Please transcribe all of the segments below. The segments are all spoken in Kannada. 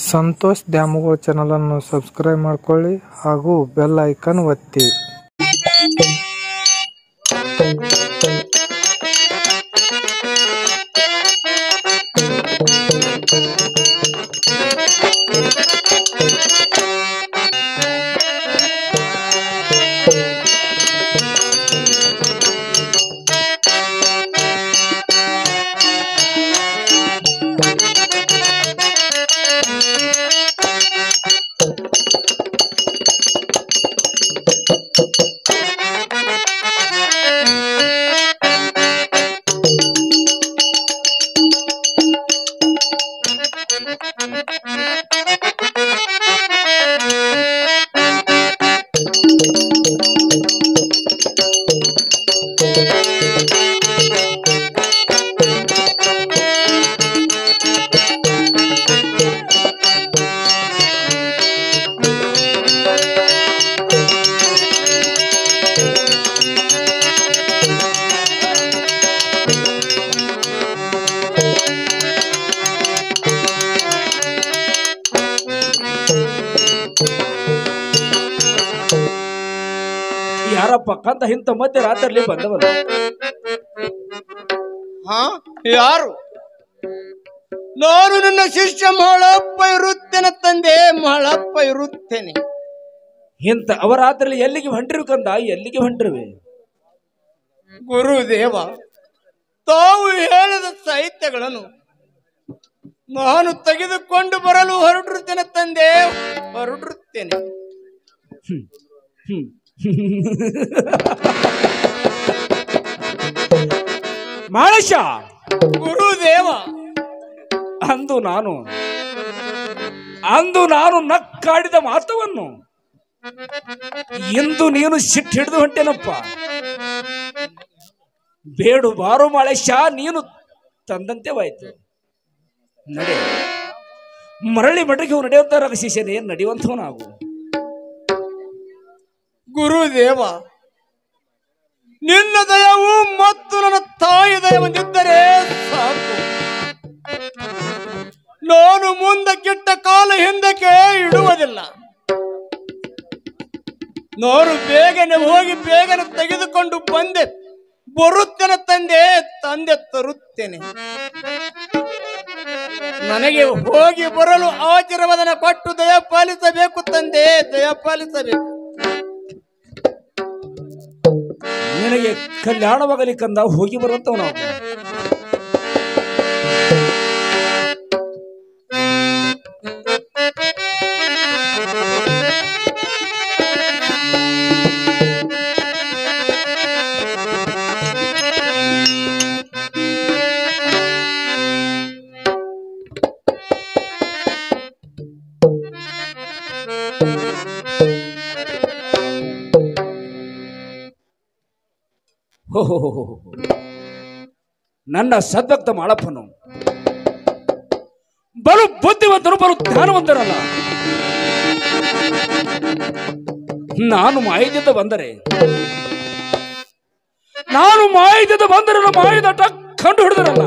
ಸಂತೋಷ್ ದ್ಯಾಮವ್ವ ಚಾನಲನ್ನು ಸಬ್ಸ್ಕ್ರೈಬ್ ಮಾಡ್ಕೊಳ್ಳಿ ಹಾಗೂ ಬೆಲ್ ಐಕನ್ ಒತ್ತಿ ಯಾರಪ್ಪ ಕಂದ ಇಂಥ ಮಧ್ಯ ರಾತ್ರಿ ಬಂದವರು ಹಾ ಯಾರು ನಾನು ನನ್ನ ಶಿಷ್ಯ ಮಹಳಪ್ಪ ಇರುತ್ತೇನೆ ತಂದೆ ಮಹಳಪ್ಪ ಇರುತ್ತೇನೆ ಇಂಥ ಅವರ ರಾತ್ರಿ ಎಲ್ಲಿಗೆ ಹೊಂಟಿರು ಕಂದ ಎಲ್ಲಿಗೆ ಹೊಂಟಿರುವೆ ಗುರುದೇವ ತಾವು ಹೇಳಿದ ಸಾಹಿತ್ಯಗಳನ್ನು ನಾನು ತೆಗೆದುಕೊಂಡು ಬರಲು ಹೊರಟಿರುತ್ತೇನೆ ತಂದೆ ಹೊರಟಿರುತ್ತೇನೆ ಹ್ಮ್. ಹ್ಮ್. ಮಾಳೇಶ ಗುರುದೇವ ಅಂದು ನಾನು ಅಂದು ನಾನು ನಕ್ಕಾಡಿದ ಮಾತವನ್ನು ಇಂದು ನೀನು ಸಿಟ್ಟು ಹಿಡಿದು ಹೊಂಟೇನಪ್ಪ ಬೇಡು ಬಾರು ಮಾಳೇಶ ನೀನು ತಂದಂತೆ ವಾಯ್ತು ನಡೆ ಮರಳಿ ಮಠಕ್ಕೆ ನಡೆಯುವಂತ ಶಿಷ್ಯನೇ ನಡೆಯುವಂಥವನಾಗು ಗುರುದೇವ ನಿನ್ನ ದಯವು ಮತ್ತು ನನ್ನ ತಾಯಿ ದಯವೊಂದಿದ್ದರೆ ಸಾಕು ನಾನು ಮುಂದಕ್ಕಿಟ್ಟ ಕಾಲ ಹಿಂದಕ್ಕೆ ಇಡುವುದಿಲ್ಲ ನಾನು ಬೇಗನೆ ಹೋಗಿ ಬೇಗನೆ ತೆಗೆದುಕೊಂಡು ಬಂದೆ ಬರುತ್ತೇನೆ ತಂದೆ ತಂದೆ ತರುತ್ತೇನೆ ನನಗೆ ಹೋಗಿ ಬರಲು ಆಶೀರ್ವಾದನ ಕೊಟ್ಟು ದಯ ಪಾಲಿಸಬೇಕು ತಂದೆ ದಯ ಪಾಲಿಸಬೇಕು ನಿನಗೆ ಕಲ್ಯಾಣವಾಗಲಿ ಕಂದ ಹೋಗಿ ಬರುವಂತವನಾಗು ಹೋ ಹೋ ಹೋ ಹೋ ಹೋ. ನನ್ನ ಸದ್ಭಕ್ತ ಮಾಳಪ್ಪನು ಬಲು ಬುದ್ಧಿವಂತರು ಬಲು ಜ್ಞಾನವಂತರಲ್ಲ ನಾನು ಮಾಯದಿಂದ ಬಂದರೆ ನಾನು ಮಾಯದಿಂದ ಬಂದರಲ್ಲ ಮಾಯದ ಟಕ್ ಕಂಡು ಹಿಡಿದರಲ್ಲ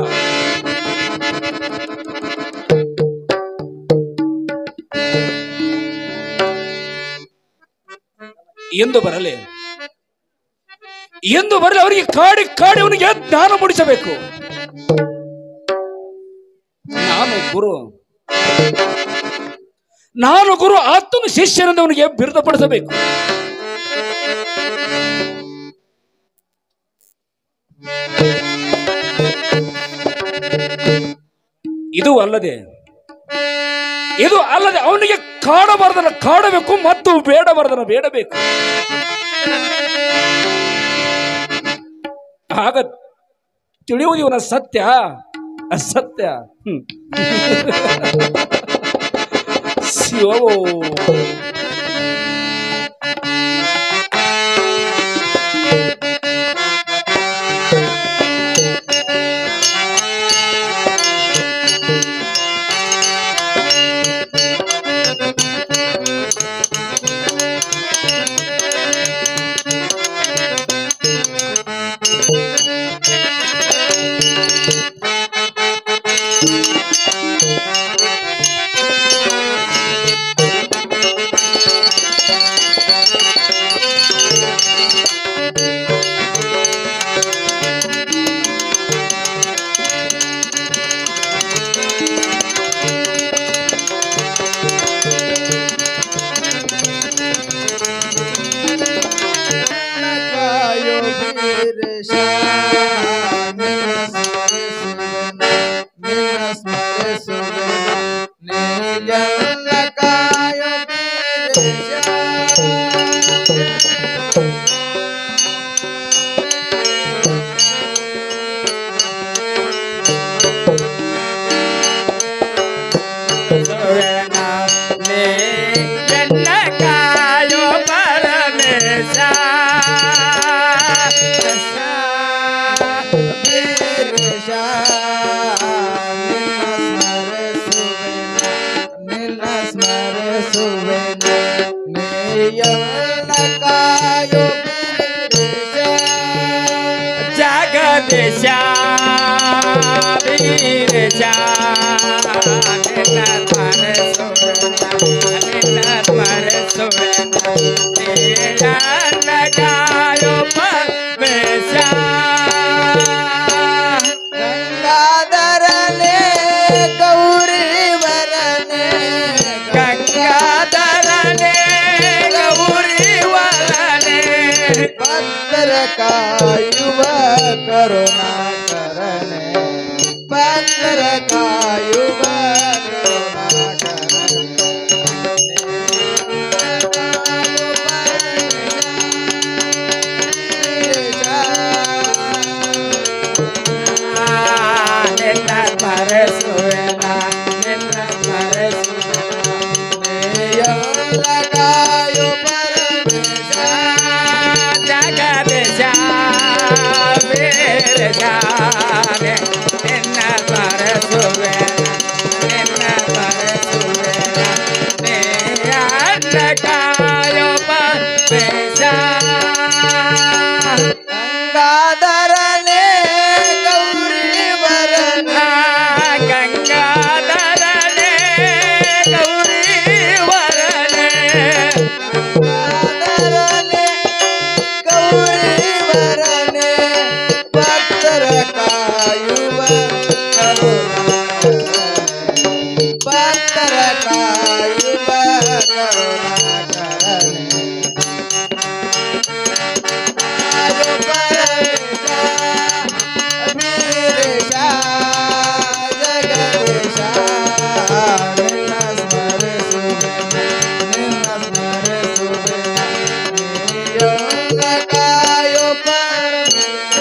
ಎಂದು ಬರಲಿ ಎಂದು ಬರಲಿ ಅವರಿಗೆ ಕಾಡಿ ಕಾಡಿ ಅವನಿಗೆ ಜ್ಞಾನ ಮೂಡಿಸಬೇಕು ನಾನು ಗುರು ನಾನು ಗುರು ಆತನು ಶಿಷ್ಯನೆಂದು ಅವನಿಗೆ ಬಿರುದಪಡಿಸಬೇಕು ಇದು ಅಲ್ಲದೆ ಇದು ಅಲ್ಲದೆ ಅವನಿಗೆ ಕಾಡಬಾರದನ್ನ ಕಾಡಬೇಕು ಮತ್ತು ಬೇಡಬಾರದನ್ನ ಬೇಡಬೇಕು ಆಗ ತಿಳಿಯುವುದು ಇವನ ಸತ್ಯ ಅಸತ್ಯ ಹ್ಮ್. ಶಿವೋ ಎಲ್ಲ ಕಾಯೋ ವೀರೇಶ. ಸುವೇನ ನೀ ಎನ್ನ ಕಾಯೋ ಪರಮೇಶ ವೀರೇಶ, ನಿನ್ನ ಸ್ಮರಿಸುವೆನು, ನಿನ್ನ ಸ್ಮರಿಸುವೆನು. ನೀ ಎಲ್ಲ ಕಾಯೋ ವೀರೇಶ. ಜಗದೀಶ ವೀರೇಶ ನಿನ್ನ ಸ್ಮರಿಸುವೆನ ನಿನ್ನ ಸ್ಮರಿಸುವೆನ ನೀಯನ್ನ ಕಾಯೋ ಪರಮೇಶ ಗಂಗಾಧರನೇ ಗೌರಿವರನೇ ಗಂಗಾಧರನೇ ಗೌರಿವರನೇ ಭಕ್ತರ ಕಾಯುವ ಕರುಣಾಕರನೇ ಭಕ್ತರ ಕಾಯುವ ನಿನ್ನ ಸ್ಮರಿಸುವೆನ ನಿನ್ನ ಸ್ಮರಿಸುವೆನ ಕಾಯು ಪರಮೇಶ ಜಗದೀಶ ವೀರೇಶ ನಿನ್ನ ಸ್ಮರಿಸುವೆನ ನಿನ್ನ ಸ್ಮರಿಸುವೆನ ನೀಯನ್ನ ಕಾಯೋ ಪರಮೇಶ ಗಂಗಾಧರನೇ ಗೌರಿವರನೇ ಗಂಗಾಧರನೇ ಗೌರಿವರನೇ ಗಂಗಾಧರನೇ ಗೌರಿವರನೇ ಭಕ್ತರ ಕಾಯುವ ಕರುಣಾಕರನೇ ಭಕ್ತರ ಕಾಯುವ ಕರುಣಾಕರನೇ ಕಾಯು ಪರಮೇಶ ವೀರೇಶ ಜಗದೀಶ ನಿನ್ನ ಸ್ಮರಿಸುವೆನು ನಿನ್ನ ಸ್ಮರಿಸುವೆನು ನೀಯೊಂದ ಕಾಯು ಪರಮೇಶ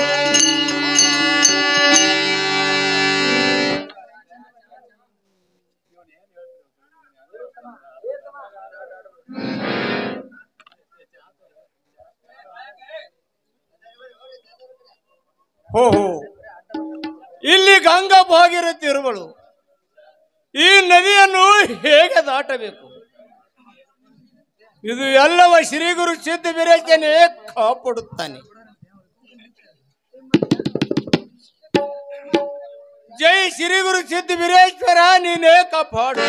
ಹೋ ಹೋ ಇಲ್ಲಿ ಗಂಗಾ ಭಾಗೀರಥಿರುವಳು ಈ ನದಿಯನ್ನು ಹೇಗೆ ದಾಟಬೇಕು ಇದು ಎಲ್ಲವ ಶ್ರೀ ಗುರು ಸಿದ್ಧ ವಿರೇಚನೆ ಕಾಪಾಡುತ್ತಾನೆ ಜೈ ಶ್ರೀ ಗುರು ಸಿದ್ಧ ವೀರೇಶ್ವರ ನೀನೇ ಕಾಪಾಡು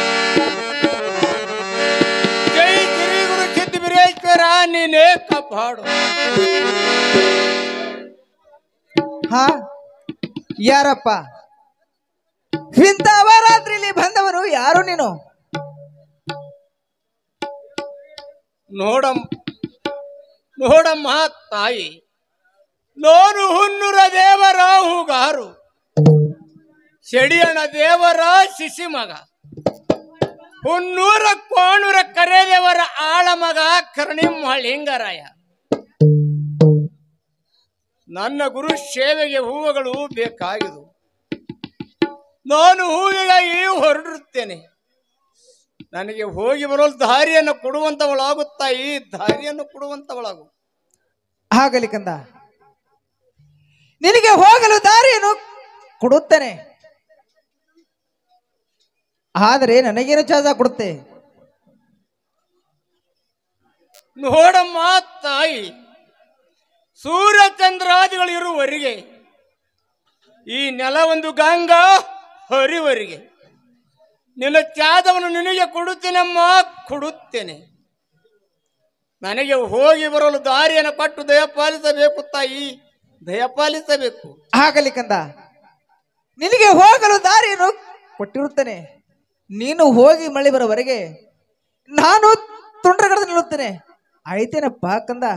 ಜೈ ಶ್ರೀ ಗುರು ಸಿದ್ಧ ವೀರೇಶ್ವರ ನೀನೇ ಕಾಪಾಡು ಹಾ ಯಾರಪ್ಪ ಇಂಥ ಅವರಾತ್ರಿಲಿ ಬಂದವನು ಯಾರು ನೀನು ನೋಡಮ್ಮ ನೋಡಮ್ಮ ತಾಯಿ ನಾನು ಹುನ್ನೂರ ದೇವರ ಹೂಗಾರು ಶೆಡಿಯಣ ದೇವರ ಶಿಶಿ ಮಗ ಹುನ್ನೂರ ಕೋಣೂರ ಕರೆದೇವರ ಆಳ ಮಗ ಕರ್ಣಿಮಳಿಂಗರಾಯ ನನ್ನ ಗುರು ಸೇವೆಗೆ ಹೂವುಗಳು ಬೇಕಾಗಿದು ನಾನು ಹೂವಿಗಾಗಿ ಹೊರಡಿರುತ್ತೇನೆ ನನಗೆ ಹೋಗಿ ಬರಲು ದಾರಿಯನ್ನು ಕೊಡುವಂತವಳಾಗುತ್ತಾ ಈ ದಾರಿಯನ್ನು ಕೊಡುವಂತವಳಾಗು ಆಗಲಿ ಕಂದ ನಿನಗೆ ಹೋಗಲು ದಾರಿಯನ್ನು ಕೊಡುತ್ತೇನೆ ಆದರೆ ನನಗೇನು ಚಾರ್ಜ ಕೊಡುತ್ತೆ ನೋಡಮ್ಮ ತಾಯಿ ಸೂರ್ಯ ಚಂದ್ರಾದಿಗಳು ಇರುವವರೆಗೆ ಈ ನೆಲ ಒಂದು ಗಂಗಾ ಹರಿವರಿಗೆ ನಿನ್ನ ತ್ಯಾದವನ್ನು ನಿನಗೆ ಕೊಡುತ್ತೇನಮ್ಮ ಕೊಡುತ್ತೇನೆ ನನಗೆ ಹೋಗಿ ಬರಲು ದಾರಿಯನ್ನು ಕೊಟ್ಟು ದಯಪಾಲಿಸಬೇಕು ತಾಯಿ ದಯಪಾಲಿಸಬೇಕು ಆಗಲಿ ಕಂದ ನಿನಗೆ ಹೋಗಲು ದಾರಿಯನ್ನು ಕೊಟ್ಟಿರುತ್ತೇನೆ ನೀನು ಹೋಗಿ ಮಳೆ ಬರೋವರೆಗೆ ನಾನು ತುಂಡ್ರಗಡ ನಿಲ್ಲುತ್ತೇನೆ ಆಯ್ತೇನಪ್ಪ ಕಂದ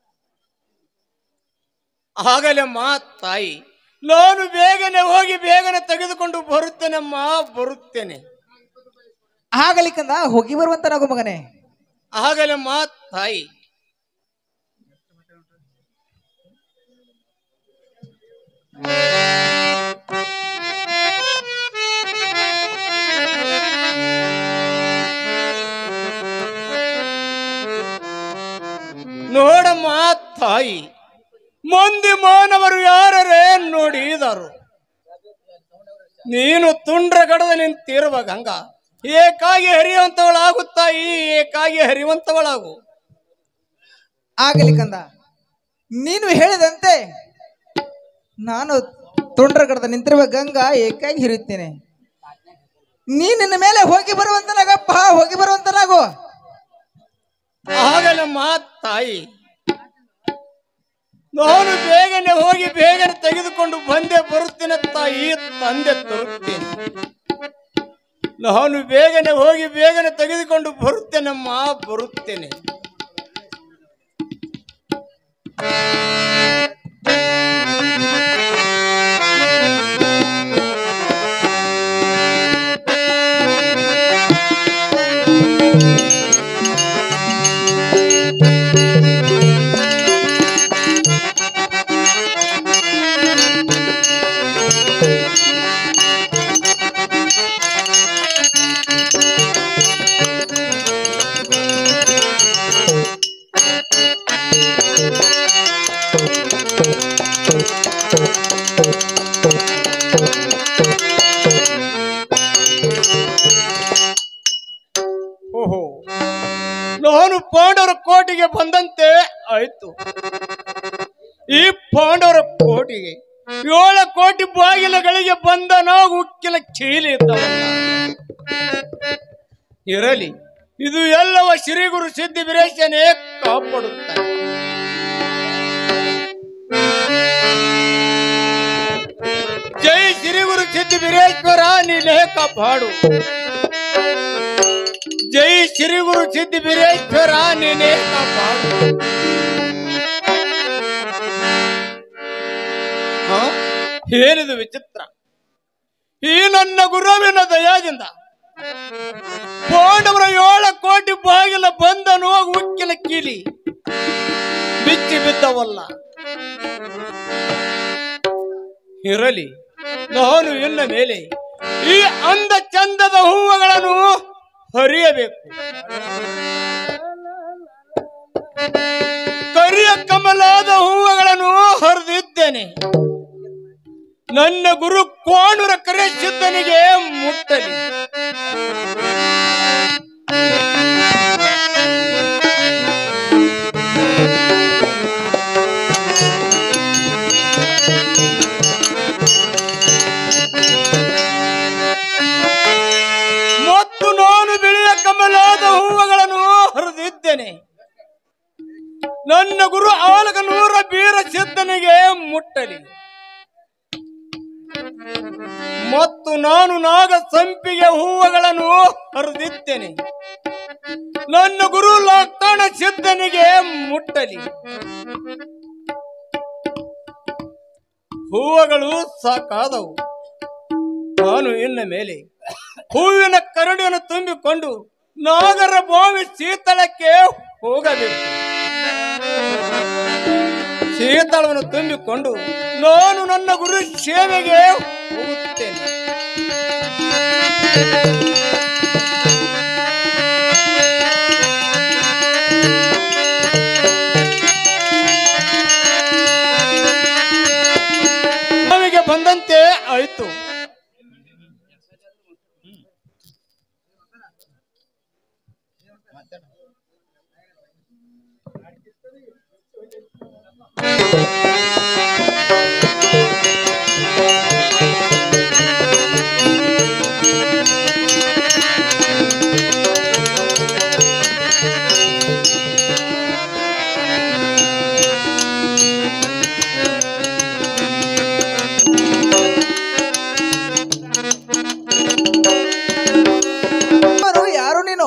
ಆಗಲಮ್ಮ ತಾಯಿ ನಾನು ಬೇಗನೆ ಹೋಗಿ ಬೇಗನೆ ತೆಗೆದುಕೊಂಡು ಬರುತ್ತೇನಮ್ಮ ಬರುತ್ತೇನೆ ಆಗಲಿಕ್ಕಂದ ಹೋಗಿ ಬರುವಂತ ನಗು ಮಗನೇ ಆಗಲೇ ಮಾತ್ ತಾಯಿ ನೋಡಮ್ಮ ತಾಯಿ ಮಂದಿ ಮಾನವರು ಯಾರರೇ ನೋಡಿದರು ನೀನು ತುಂಡ್ರಗಡದ ನಿಂತಿರುವ ಗಂಗಾ ಏಕಾಗಿ ಹರಿಯುವಂತವಳಾಗುತ್ತಾಯಿ ಏಕಾಗಿ ಹರಿಯುವಂತವಳಾಗು ಆಗಲಿಕ್ಕಂದ ನೀನು ಹೇಳಿದಂತೆ ನಾನು ತುಂಡ್ರಗಡದ ನಿಂತಿರುವ ಗಂಗಾ ಏಕಾಗಿ ಹಿರಿಯುತ್ತೇನೆ ನೀ ನಿನ್ನ ಮೇಲೆ ಹೋಗಿ ಬರುವಂತ ನಗಪ್ಪ ಹೋಗಿ ಬರುವಂತ ನಗು ಆಗಲಮ್ಮ ತಾಯಿ ನಾನು ಬೇಗನೆ ಹೋಗಿ ಬೇಗನೆ ತೆಗೆದುಕೊಂಡು ಬಂದೆ ಬರುತ್ತೇನೆ ತಾಯಿ ತಂದೆ ತರುತ್ತೇನೆ ನಾನು ಬೇಗನೆ ಹೋಗಿ ಬೇಗನೆ ತೆಗೆದುಕೊಂಡು ಬರುತ್ತೇನಮ್ಮ ಬರುತ್ತೇನೆ ಓಹೋ ನಾನು ಪಾಂಡವರ ಕೋಟೆಗೆ ಬಂದಂತೆ ಆಯ್ತು ಈ ಪಾಂಡವರ ಕೋಟೆಗೆ ಏಳ ಕೋಟಿ ಬಾಗಿಲುಗಳಿಗೆ ಬಂದ ನಾವು ಉಕ್ಕಿನ ಚೀಲಿ ಇದ್ದವಲ್ಲ ಇರಲಿ ಇದು ಎಲ್ಲವ ಶ್ರೀಗುರು ಸಿದ್ಧಿ ವೀರೇಶನೇ ಕಾಪಾಡುತ್ತಾನೆ ಜೈ ಶ್ರೀಗುರು ಸಿದ್ಧಿ ವೀರೇಶ್ವರ ನೀನೇ ಕಾಪಾಡು ಜೈ ಶ್ರೀ ಗುರು ಸಿದ್ಧಿ ಬೀರೇಶ್ವರ ನೀನೇ ಕಾಪಾಡು ಹ? ಏನಿದು ವಿಚಿತ್ರ ಈ ನನ್ನ ಗುರುವಿನ ದಯಾದಿಂದ ಪಾಂಡವರ ಏಳ ಕೋಟಿ ಬಾಗಿಲ ಬಂದನು ಉಕ್ಕಿನ ಕೀಲಿ ಬಿಚ್ಚಿ ಬಿದ್ದವಲ್ಲ ಇರಲಿ ನಾನು ಇನ್ನ ಮೇಲೆ ಈ ಅಂದ ಚಂದದ ಹೂವುಗಳನ್ನು ಹರಿಯಬೇಕು ಕರಿಯ ಕಮಲಾದ ಹೂವುಗಳನ್ನು ಹರಿದಿದ್ದೇನೆ ನನ್ನ ಗುರು ಕೋಣುರ ಕರೆ ಸಿದ್ಧನಿಗೆ ಮುಟ್ಟಲಿ ಮತ್ತು ನಾನು ಬಿಳಿಯ ಕಮಲಾದ ಹೂವುಗಳನ್ನು ಹರಿದಿದ್ದೇನೆ ನನ್ನ ಗುರು ಆಲಗನೂರ ಬೀರ ಸಿದ್ಧನಿಗೆ ಮುಟ್ಟಲಿ ಮತ್ತು ನಾನು ನಾಗ ಸಂಪಿಗೆ ಹೂವುಗಳನ್ನು ಹರಿದಿದ್ದೇನೆ ನನ್ನ ಗುರು ಲಕ್ಕಣ ಸಿದ್ಧನಿಗೆ ಮುಟ್ಟಲಿ ಹೂವುಗಳು ಸಾಕಾದವು ನಾನು ಇನ್ನ ಮೇಲೆ ಹೂವಿನ ಕರಡಿಯನ್ನು ತುಂಬಿಕೊಂಡು ನಾಗರ ಭೂಮಿ ಶೀತಳಕ್ಕೆ ಹೋಗಬೇಕು ಶೀತಳವನ್ನು ತುಂಬಿಕೊಂಡು ನಾನು ನನ್ನ ಗುರು ಸೇವೆಗೆ ಹೋಗುತ್ತೇನೆ ನಮಗೆ ಬಂದಂತೆ ಆಯ್ತು ಅವರು ಯಾರು ನೀನು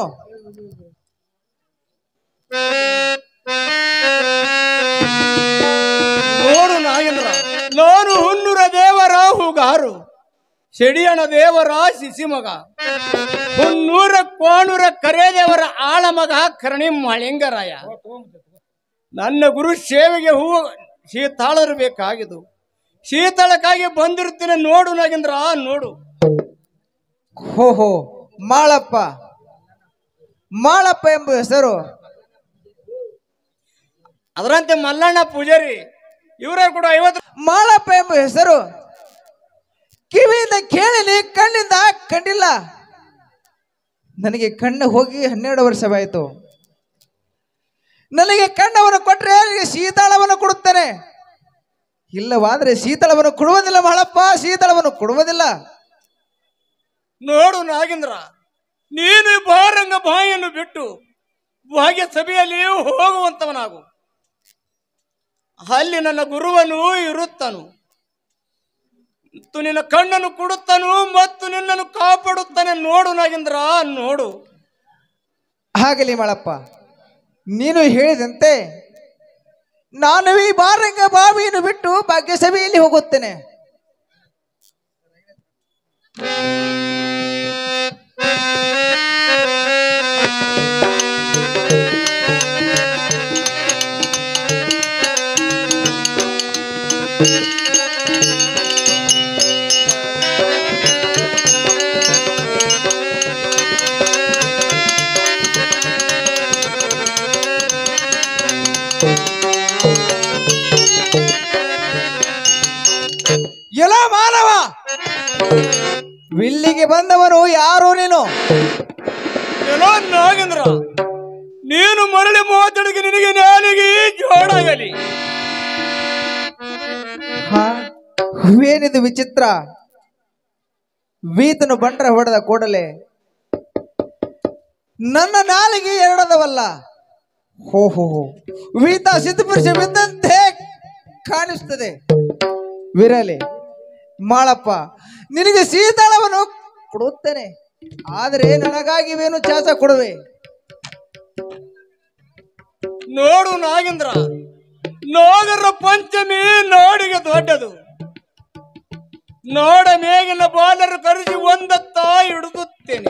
ನೋಡು ನಾಗೇಂದ್ರ ನಾನು ಹುನ್ನೂರ ದೇವರ ಹೂಗಾರು ಶೆಡಿಯಣ ದೇವರ ಶಿಶಿಮಗ ಹುನ್ನೂರ ಕೋಣೂರ ಕರೇದೇವರ ಆಳ ಮಗ ಕರ್ಣಿ ಮಾಳಿಂಗರಾಯ ನನ್ನ ಗುರು ಸೇವೆಗೆ ಹೂವು ಶೀತಾಳರು ಬೇಕಾಗಿದ್ದು ಶೀತಳಕ್ಕಾಗಿ ಬಂದಿರ್ತೀನಿ ನೋಡು ನಾಗೇಂದ್ರ ನೋಡು ಹೋ ಹೋ ಮಾಳಪ್ಪ ಮಾಳಪ್ಪ ಎಂಬ ಹೆಸರು ಅದರಂತೆ ಮಲ್ಲಣ್ಣ ಪೂಜಾರಿ ಇವರ ಕೂಡ ಐವತ್ತು ಮಾಳಪ್ಪ ಎಂಬ ಹೆಸರು ಕಿವಿಯಿಂದ ಕೇಳಿನಿ ಕಣ್ಣಿಂದ ಕಂಡಿಲ್ಲ ನನಗೆ ಕಣ್ಣು ಹೋಗಿ ಹನ್ನೆರಡು ವರ್ಷವಾಯಿತು ನನಗೆ ಕಣ್ಣವನ್ನು ಕೊಟ್ಟರೆ ನನಗೆ ಶೀತಳವನ್ನು ಕೊಡುತ್ತೇನೆ ಇಲ್ಲವಾದರೆ ಶೀತಳವನ್ನು ಕೊಡುವುದಿಲ್ಲ ಮಾಳಪ್ಪ ಶೀತಳವನ್ನು ಕೊಡುವುದಿಲ್ಲ ನೋಡು ನಾಗೇಂದ್ರ ನೀನು ಈ ಬಹಿರಂಗ ಬಾಯಿಯನ್ನು ಬಿಟ್ಟು ಭಾಗ್ಯ ಸಭೆಯಲ್ಲಿ ಹೋಗುವಂತವನಾಗು ಅಲ್ಲಿ ನನ್ನ ಗುರುವನು ಇರುತ್ತನು ಮತ್ತು ನಿನ್ನ ಕಣ್ಣನ್ನು ಕೊಡುತ್ತನು ಮತ್ತು ನಿನ್ನನ್ನು ಕಾಪಾಡುತ್ತಾನೆ ನೋಡು ನಾಗೇಂದ್ರ ನೋಡು ಆಗಲಿ ಮಾಳಪ್ಪ ನೀನು ಹೇಳಿದಂತೆ ನಾನು ಈ ಬಾರಂಗ ಬಾವಿಯನ್ನು ಬಿಟ್ಟು ಭಾಗ್ಯಸಭೆಯಲ್ಲಿ ಹೋಗುತ್ತೇನೆ ಎಲ್ಲ ಮಾನವ ವಿಲ್ಲಿಗೆ ಬಂದವನು ಯಾರು ನೀನು ಎಲ್ಲೋ ನಾಗೇಂದ್ರ ನೀನು ಮರಳಿ ಮಾತಾಡಿಗೆ ನಿನಗೆ ನಾಲಿಗೆ ಜೋಡಾಗಲಿ ಹಾ ಏನಿದು ವಿಚಿತ್ರ ವೀತನು ಬಂಟ್ರ ಹೊಡೆದ ಕೂಡಲೇ ನನ್ನ ನಾಲಿಗೆ ಎರಡದವಲ್ಲ ಹೋ ಹೋ ಹೋ ವೀತ ಸಿದ್ಧಪುರುಷ ಬಿದ್ದಂತೆ ಕಾಣಿಸ್ತದೆ ವಿರಲಿ ಮಾಳಪ್ಪ ನಿನಗೆ ಶೀತಳವನ್ನು ಕೊಡುತ್ತೇನೆ ಆದರೆ ನನಗಾಗಿವೇನು ಚಾಚ ಕೊಡುವೆ ನೋಡು ನಾಗೇಂದ್ರ ನಾಗರ ಪಂಚಮಿ ನಾಡಿಗೆ ದೊಡ್ಡದು ನೋಡ ಮೇಗಿನ ಬಾಲರು ಕರೆಸಿ ಒಂದತ್ತ ಹಿಡಿದುತ್ತೇನೆ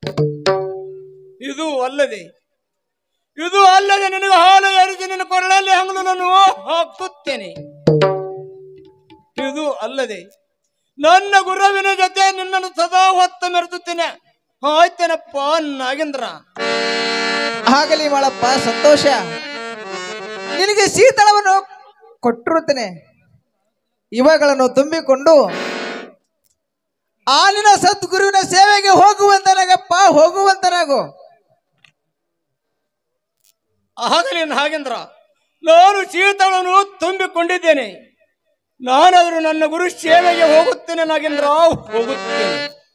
ಇದು ಅಲ್ಲದೆ ಇದು ಅಲ್ಲದೆ ನಿನಗೆ ಹಾಲು ಎರಿಸಿ ನಿನ್ನ ಕೊರಳಲ್ಲಿ ಹಂಗಲನ್ನು ಹಾಕುತ್ತೇನೆ ಇದು ಅಲ್ಲದೆ ನನ್ನ ಗುರುವಿನ ಜೊತೆ ನಿನ್ನನ್ನು ಸದಾ ಹೊತ್ತ ಮೆರೆಸುತ್ತೇನೆ ಆಯ್ತೇನಪ್ಪ ನಾಗೇಂದ್ರ ಆಗಲಿ ಮಾಳಪ್ಪ ಸಂತೋಷ ನಿನಗೆ ಶೀತಳವನ್ನು ಕೊಟ್ಟಿರುತ್ತೇನೆ ಇವುಗಳನ್ನು ತುಂಬಿಕೊಂಡು ಆಲಿನ ಸದ್ಗುರುವಿನ ಸೇವೆಗೆ ಹೋಗುವಂತನಾಗಪ್ಪ ಹೋಗುವಂತನಾಗು ಆಗಲಿ ನಾಗೇಂದ್ರ ನಾನು ಶೀತಳನ್ನು ತುಂಬಿಕೊಂಡಿದ್ದೇನೆ ನಾನಾದರೂ ನನ್ನ ಗುರು ಸೇವೆಗೆ ಹೋಗುತ್ತೇನೆ ನಾಗೇಂದ್ರ ಹೋಗುತ್ತೇನೆ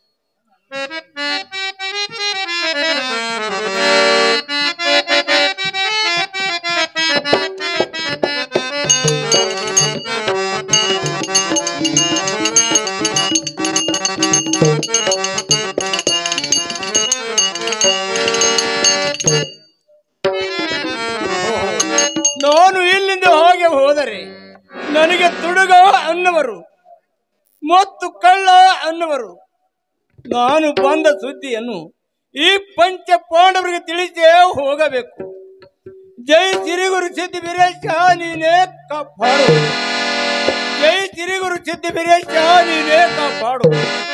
ನಾನು ಇಲ್ಲಿಂದ ಹೋಗಿ ಹೋದರೆ ನನಗೆ ತುಡುಗ ಅನ್ನುವರು ಮತ್ತು ಕಳ್ಳ ಅನ್ನುವರು ನಾನು ಬಂದ ಸುದ್ದಿಯನ್ನು ಈ ಪಂಚ ಪಾಂಡವರಿಗೆ ತಿಳಿಸೇ ಹೋಗಬೇಕು ಜೈ ಸಿರಿಗುರು ಸಿದ್ಧಿ ಬಿರೇಶ ನೀನೇ ಕಾಪಾಡು ಜೈ ಸಿರಿಗುರು ಸಿದ್ಧಿ ಬಿರೇಶ ನೀನೇ ಕಾಪಾಡು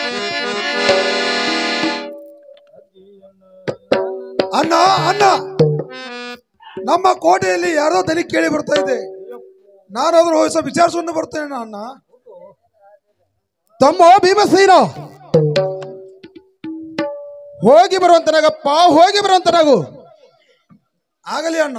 ಅಣ್ಣ ಅಣ್ಣ ನಮ್ಮ ಕೋಟೆಯಲ್ಲಿ ಯಾರೋ ದನಿ ಕೇಳಿ ಬರ್ತಾ ಇದೆ ನಾನಾದ್ರೂ ಹೋಗಿ ಸ್ವಲ್ಪ ವಿಚಾರಿಸ್ಕೊಂಡು ಬರ್ತೇನೆ ಅಣ್ಣ ತಮ್ಮ ಭೀಮಸೇನ ಹೋಗಿ ಬರುವಂತನಾಗಪ್ಪ ಹೋಗಿ ಬರುವಂತನಾಗು ಆಗಲಿ ಅಣ್ಣ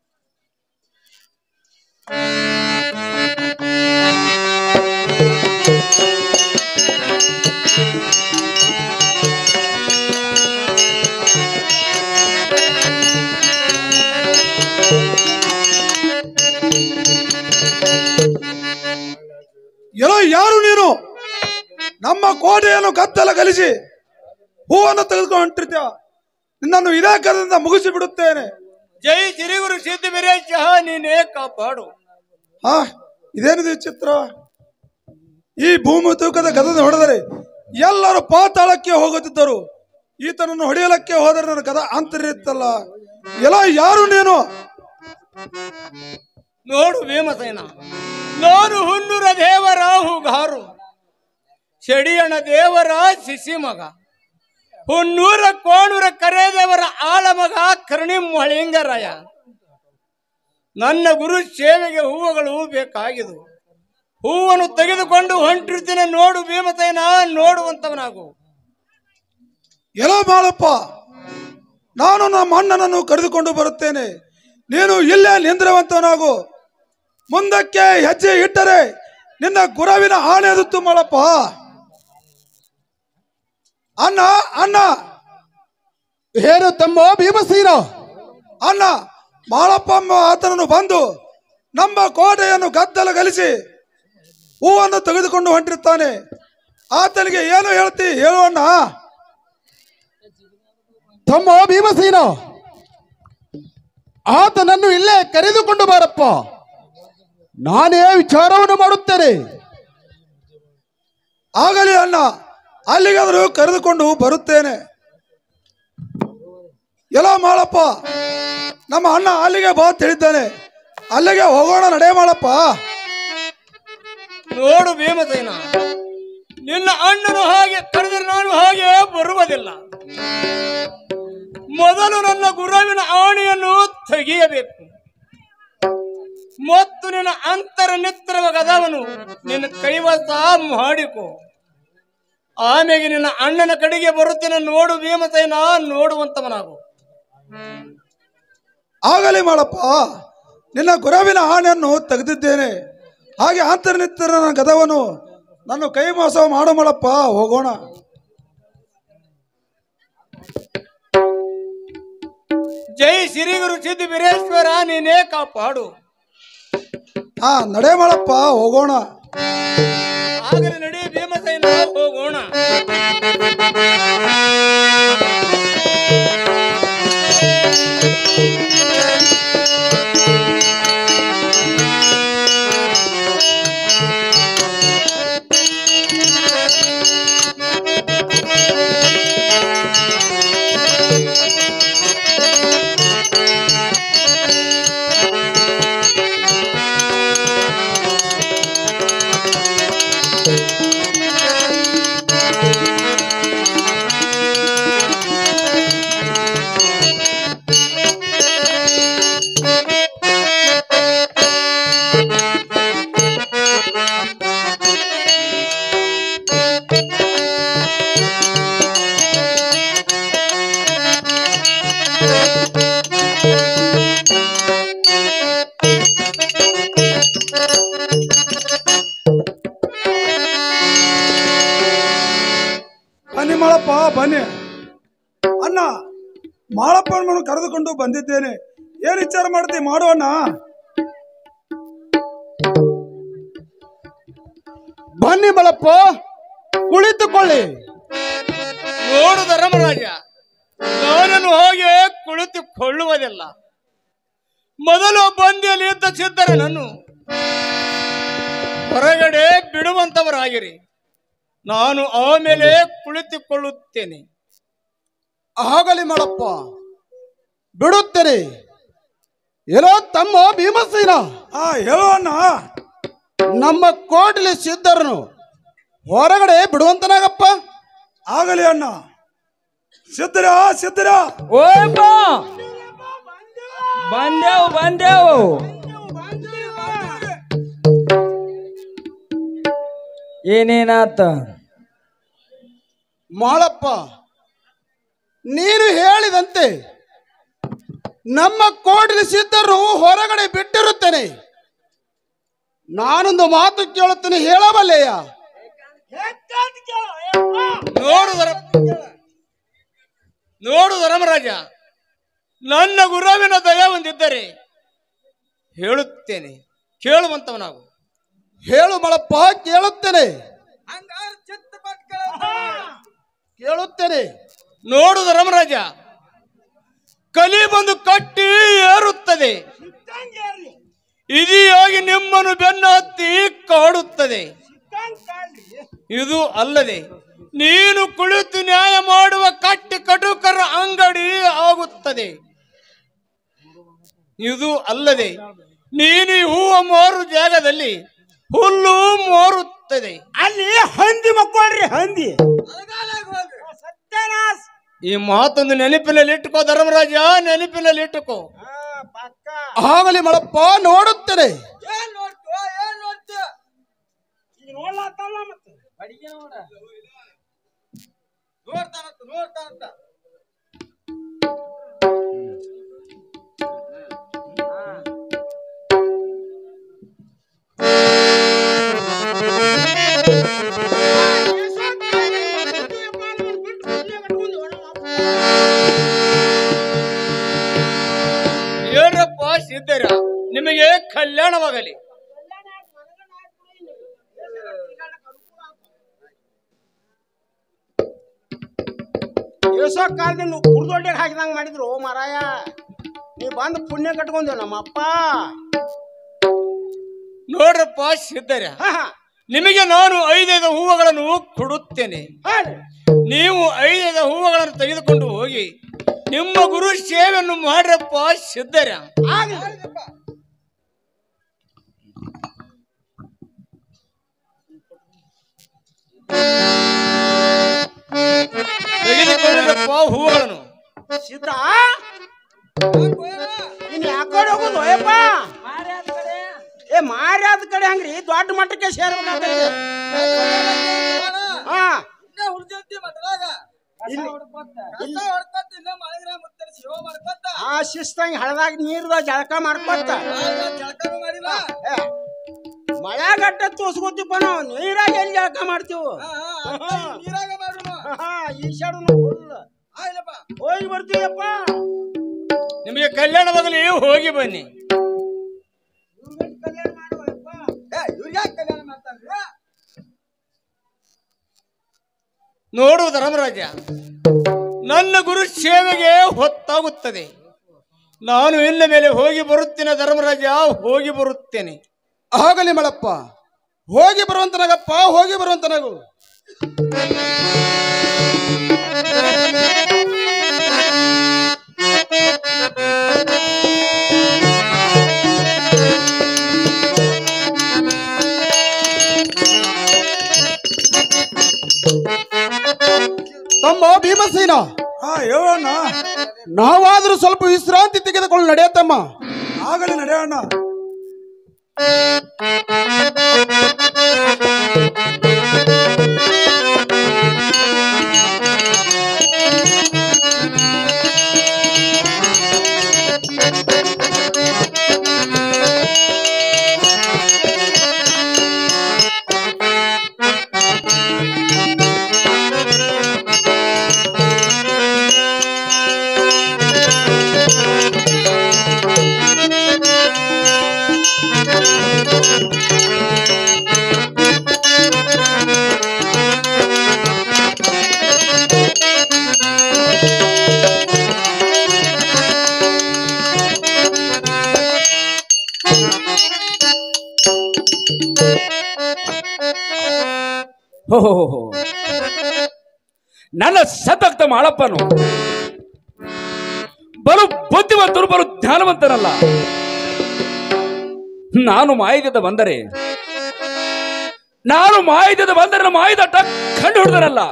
ಎಲ್ಲೋ ಯಾರು ನೀನು ನಮ್ಮ ಕೋಟೆಯನ್ನು ಗದ್ದಲ ಗಲಿಸಿ ಹೂವನ್ನು ತೆಗೆದುಕೊಂಡು ಹೊಂಟಿರ್ತೀಯ ನಿನ್ನನ್ನು ಇದೇ ಕರದಿಂದ ಮುಗಿಸಿ ಬಿಡುತ್ತೇನೆ ಜೈ ಸಿರಿಗುರು ಸಿದ್ಧಿ ಬಿರೇಶ ನೀನೇ ಕಾಪಾಡು ಹಾ ಇದೇನಿದು ಚಿತ್ರ ಈ ಭೂಮಿ ತೂಕದ ಗದದ ಹೊಡೆದರೆ ಎಲ್ಲರೂ ಪಾತಾಳಕ್ಕೆ ಹೋಗುತ್ತಿದ್ದರು ಈತನನ್ನು ಹೊಡೆಯಲಕ್ಕೆ ಹೋದರೆ ನನ್ನ ಗದ ಅಂತರಿತ್ತಲ್ಲ ಎಲ್ಲ ಯಾರು ನೀನು ನೋಡು ಭೀಮಸೇನ ನಾನು ಹುನ್ನೂರ ದೇವರ ಹೂಗಾರು ಶಡಿಯಣ ದೇವರ ಶಿಶಿ ಮಗ ಹುನ್ನೂರ ಕೋಣೂರ ಕರೆದೇವರ ಆಳ ಮಗ ಕರ್ಣಿ ಮಳಿಂಗರಾಯ ನನ್ನ ಗುರು ಸೇವೆಗೆ ಹೂವುಗಳು ಬೇಕಾಗಿದು ಹೂವನ್ನು ತೆಗೆದುಕೊಂಡು ಹೊಂಟಿರ್ತೀನಿ ನೋಡು ಭೀಮಸೇನ ನೋಡುವಂತವನಾಗು ಎಲ್ಲ ಮಾಳಪ್ಪ ನಾನು ನಮ್ಮ ಅಣ್ಣನನ್ನು ಕರೆದುಕೊಂಡು ಬರುತ್ತೇನೆ ನೀನು ಇಲ್ಲೇ ನಿಂದ್ರವಂತವನಾಗು ಮುಂದಕ್ಕೆ ಹೆಜ್ಜೆ ಇಟ್ಟರೆ ನಿನ್ನ ಗುರವಿನ ಆಣೆ ಎದುತ್ತು ಮಾಳಪ್ಪ ಅಣ್ಣ ಅಣ್ಣ ಏನು ತಮ್ಮ ಭೀಮಸೇನ ಅಣ್ಣ ಮಾಳಪ್ಪ ಎಂಬ ಆತನನ್ನು ಬಂದು ನಮ್ಮ ಕೋಟೆಯನ್ನು ಗದ್ದಲಗಲಿಸಿ ಹೂವನ್ನು ತೆಗೆದುಕೊಂಡು ಹೊಂಟಿರ್ತಾನೆ ಆತನಿಗೆ ಏನು ಹೇಳ್ತಿ ಹೇಳೋಣ ತಮ್ಮ ಭೀಮಸೇನ ಆತನನ್ನು ಇಲ್ಲೇ ಕರೆದುಕೊಂಡು ಬಾರಪ್ಪ ನಾನೇ ವಿಚಾರವನ್ನು ಮಾಡುತ್ತೇನೆ ಆಗಲಿ ಅಣ್ಣ ಅಲ್ಲಿಗಾದರೂ ಕರೆದುಕೊಂಡು ಬರುತ್ತೇನೆ ಎಲ್ಲ ಮಾಳಪ್ಪ ನಮ್ಮ ಅಣ್ಣ ಅಲ್ಲಿಗೆ ಬಾ ತಿಳಿದ್ದಾನೆ ಅಲ್ಲಿಗೆ ಹೋಗೋಣ ನಡೆ ಮಾಡಪ್ಪ ನೋಡು ಭೀಮಸೇನ ನಿನ್ನ ಅಣ್ಣನು ಹಾಗೆ ಕರೆದರೆ ನಾನು ಹಾಗೆ ಬರುವುದಿಲ್ಲ ಮೊದಲು ನನ್ನ ಗುರುವಿನ ಆಣೆಯನ್ನು ತೆಗೆಯಬೇಕು ಮತ್ತು ನಿನ್ನ ಅಂತರ ನಿತ್ರವ ಗದವನು ನಿನ್ನ ಕೈವಸ ಮಾಡಿಕೊ ಆಮೇಲೆ ನಿನ್ನ ಅಣ್ಣನ ಕಡೆಗೆ ಬರುತ್ತೇನೆ ನೋಡು ಭೀಮಸೇನ ನೋಡುವಂತವನಾಗು ಆಗಲಿ ಮಾಡಪ್ಪ ನಿನ್ನ ಗುರವಿನ ಆಣೆಯನ್ನು ತೆಗೆದಿದ್ದೇನೆ ಹಾಗೆ ಅಂತರ್ನಿತ್ತರ ನನ್ನ ಗದವನು ನನ್ನ ಕೈ ಮೋಸ ಮಾಡು ಮಾಡಪ್ಪ ಹೋಗೋಣ ಜೈ ಶ್ರೀಗುರು ಸಿದ್ಧ ವೀರೇಶ್ವರ ನೀನೇ ಕಾಪಾಡು ಹಾ ನಡೆ ಮಾಡಪ್ಪ ಹೋಗೋಣ ಆಗಲಿ ನಡಿ ಭೀಮಸೇನ ಹೋಗೋಣ ಬನ್ನಿ ಮಾಳಪ್ಪ ಬನ್ನಿ ಅಣ್ಣ ಮಾಳಪ್ಪನನ್ನು ಕರೆದುಕೊಂಡು ಬಂದಿದ್ದೇನೆ ಏನ್ ವಿಚಾರ ಮಾಡ್ತಿ ಮಾಡೋಣ ಬನ್ನಿ ಮಳಪ್ಪ ಕುಳಿತುಕೊಳ್ಳಿ ನೋಡು ಧರ್ಮರಾಜ ನಾನನ್ನು ಹೋಗಿ ಕುಳಿತುಕೊಳ್ಳುವುದಿಲ್ಲ ಮೊದಲು ಬಂದಿಯಲ್ಲಿ ಇದ್ದ ಸಿದ್ಧರನನ್ನು ಹೊರಗಡೆ ಬಿಡುವಂತವರಾಗಿರಿ ನಾನು ಆಮೇಲೆ ಕುಳಿತುಕೊಳ್ಳುತ್ತೇನೆ ಆಗಲಿ ಮಳಪ್ಪ ಬಿಡುತ್ತೇನೆ ಏನೋ ತಮ್ಮ ಭೀಮಸೇನ ಹಾ ಹೇಳು ಅಣ್ಣ ನಮ್ಮ ಕೋಟಲಿ ಸಿದ್ಧರನು ಹೊರಗಡೆ ಬಿಡುವಂತನಾಗಪ್ಪ ಆಗಲಿ ಅಣ್ಣ ಸಿದ್ಧರ ಸಿದ್ಧರ ಓಯಪ್ಪ ಬಂದೆವು ಬಂದೆವು ಏನೇನಾತ ಮಾಳಪ್ಪ ನೀನು ಹೇಳಿದಂತೆ ನಮ್ಮ ಕೋಟಲಿ ಸಿದ್ಧರು ಹೊರಗಡೆ ಬಿಟ್ಟಿರುತ್ತೇನೆ ನಾನೊಂದು ಮಾತು ಕೇಳುತ್ತೇನೆ ಹೇಳಬಲ್ಲೆಯ ನೋಡು ಧರ್ಮ ನೋಡು ಧರ್ಮರಾಜ ನನ್ನ ಗುರುವಿನ ದಯ ಹೊಂದಿದ್ದರೆ ಹೇಳುತ್ತೇನೆ ಕೇಳುವಂತವನಾಗು ಹೇಳು ಮಳಪ್ಪ ಕೇಳುತ್ತೇನೆ ಕೇಳುತ್ತೇನೆ ನೋಡು ಧರ್ಮರಾಜ ಕಲಿ ಬಂದು ಕಟ್ಟಿ ಏರುತ್ತದೆ ಇದಿಯಾಗಿ ನಿಮ್ಮನ್ನು ಬೆನ್ನ ಹತ್ತಿ ಕಾಡುತ್ತದೆ ಇದು ಅಲ್ಲದೆ ನೀನು ಕುಳಿತು ನ್ಯಾಯ ಮಾಡುವ ಕಟ್ಟಿ ಕಟುಕರ ಅಂಗಡಿ ಆಗುತ್ತದೆ ಇದು ಅಲ್ಲದೆ ನೀನು ಈ ಹೂವ ಮಾರು ಜಾಗದಲ್ಲಿ ಹುಲ್ಲು ಮಾರುತ್ತದೆ ಅಲ್ಲಿ ಹಂದಿ ಮಕ್ಕಳ್ರಿ ಹಂದಿ ಈ ಮಾತೊಂದು ನೆನಪಿನಲ್ಲಿ ಇಟ್ಟುಕೋ ಧರ್ಮರಾಜ ನೆನಪಿನಲ್ಲಿ ಇಟ್ಟುಕೋ ಆಗಲಿ ಮಳಪ್ಪ ನೋಡುತ್ತೇನೆ ಏನಪ್ಪ ಸಿದ್ಧರ ನಿಮಗೆ ಕಲ್ಯಾಣವಾಗಲಿ ಏಸೋ ಕಾಲದಿಂದ ಕುರ್ದೊಡ್ಡಿಗೆ ಹಾಕಿದಂಗ ಮಾಡಿದ್ರು ಓ ಮಾರಾಯ ನೀ ಬಂದು ಪುಣ್ಯ ಕಟ್ಕೊಂದೇವ್ ನಮ್ಮಪ್ಪ ನೋಡ್ರಪ್ಪ ಸಿದ್ಧರ ಹಾ ಹಾ ನಿಮಗೆ ನಾನು ಐದೈದು ಹೂವುಗಳನ್ನು ಕೊಡುತ್ತೇನೆ ಹಾ ನೀವು ಐದೈದು ಹೂವುಗಳನ್ನು ತೆಗೆದುಕೊಂಡು ಹೋಗಿ ನಿಮ್ಮ ಗುರು ಸೇವೆಯನ್ನು ಮಾಡ್ರಪ್ಪ ಸಿದ್ಧರ ತೆಗೆದುಕೊಂಡ್ರಪ್ಪ ಹೂವುಗಳನ್ನು ಸಿದ್ಧ ಇನ್ ಯಾಕಡೆ ಹೋಗುದು ಅಯ್ಯಪ್ಪ ಏ ಮಾರ್ಯಾದ ಕಡೆ ಹಂಗ್ರಿ ದೊಡ್ಡ ಮಟ್ಟಕ್ಕೆ ಸೇರ್ಬೇಕಾಗ್ತೈತಿ ಹಾ ಆ ಶಿಸ್ತಂಗ್ ಹಳದಾಗ ನೀರ್ದಾಗ ಜಳಕ ಮಾಡ್ಕೊತ ಏ, ಮಳೆಗಟ್ಟ ತೋಸ್ಕೊತೀವಪ್ಪ ನಾವು ನೀರಾಗ ಎಲ್ಲಿ ಜಳಕ ಮಾಡ್ತೀವಿ ಹಾ, ಈ ಸೈಡ್ ಹೋಗಿ ಬರ್ತೀವಪ್ಪ ನಿಮಗೆ ಕಲ್ಯಾಣವಾಗಲಿ ಹೋಗಿ ಬನ್ನಿ ನೋಡು ಧರ್ಮರಾಜ ನನ್ನ ಗುರು ಸೇವೆಗೆ ಹೊತ್ತಾಗುತ್ತದೆ ನಾನು ಇನ್ನ ಮೇಲೆ ಹೋಗಿ ಬರುತ್ತೇನೆ ಧರ್ಮರಾಜ ಹೋಗಿ ಬರುತ್ತೇನೆ ಆಗಲಿ ಮಳಪ್ಪ ಹೋಗಿ ಬರುವಂತನಾಗಪ್ಪ ಹೋಗಿ ಬರುವಂತನಾಗು ತಮ್ಮ ಭೀಮಸೇನ ಹಾ ಹೇಳೋಣ ನಾವಾದ್ರೂ ಸ್ವಲ್ಪ ವಿಶ್ರಾಂತಿ ತೆಗೆದುಕೊಂಡು ನಡೆಯತ್ತಮ್ಮ ಆಗಲಿ ನಡೆಯೋಣ ಹೋ ಹೋ, ಹೋ, ಹೋ. ನನ್ನ ಸದ್ಭಕ್ತ ಮಾಳಪ್ಪನು ಬಲು ಬುದ್ಧಿವಂತರು ಬಲು ಜ್ಞಾನವಂತನಲ್ಲ ನಾನು ಮಾಯದಿಂದ ಬಂದರೆ ನಾನು ಮಾಯದಿಂದ ಬಂದರೆ ನಮ್ಮ ಆಯುಧ ಕಂಡು ಹಿಡಿದರಲ್ಲ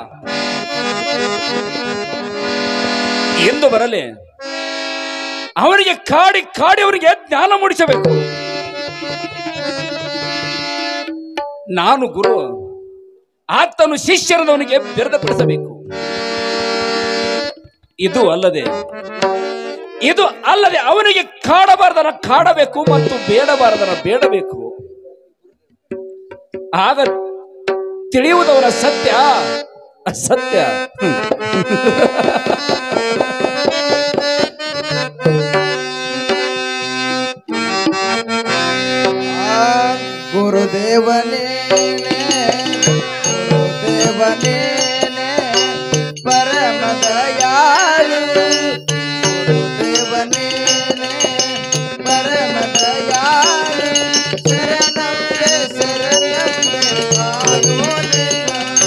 ಎಂದು ಬರಲಿ ಅವನಿಗೆ ಕಾಡಿ ಕಾಡಿ ಅವನಿಗೆ ಜ್ಞಾನ ಮೂಡಿಸಬೇಕು ನಾನು ಗುರು ಆತನು ಶಿಷ್ಯರದವನಿಗೆ ಬಿರದಪಡಿಸಬೇಕು ಇದು ಅಲ್ಲದೆ ಇದು ಅಲ್ಲದೆ ಅವನಿಗೆ ಕಾಡಬಾರದನ ಕಾಡಬೇಕು ಮತ್ತು ಬೇಡಬಾರದನ ಬೇಡಬೇಕು ಆಗ ತಿಳಿಯುವುದವನ ಸತ್ಯ ಅಸತ್ಯ ಗುರುದೇವನೇ ಗುರುದೇವನೇ ಪರಮ ದಯಾಳು ಗುರುದೇವನೇ ಪರಮ ದಯಾಳು ಶರಣಂತೆ ಶರಣಂತೆ ಕಾಯೋಲೆ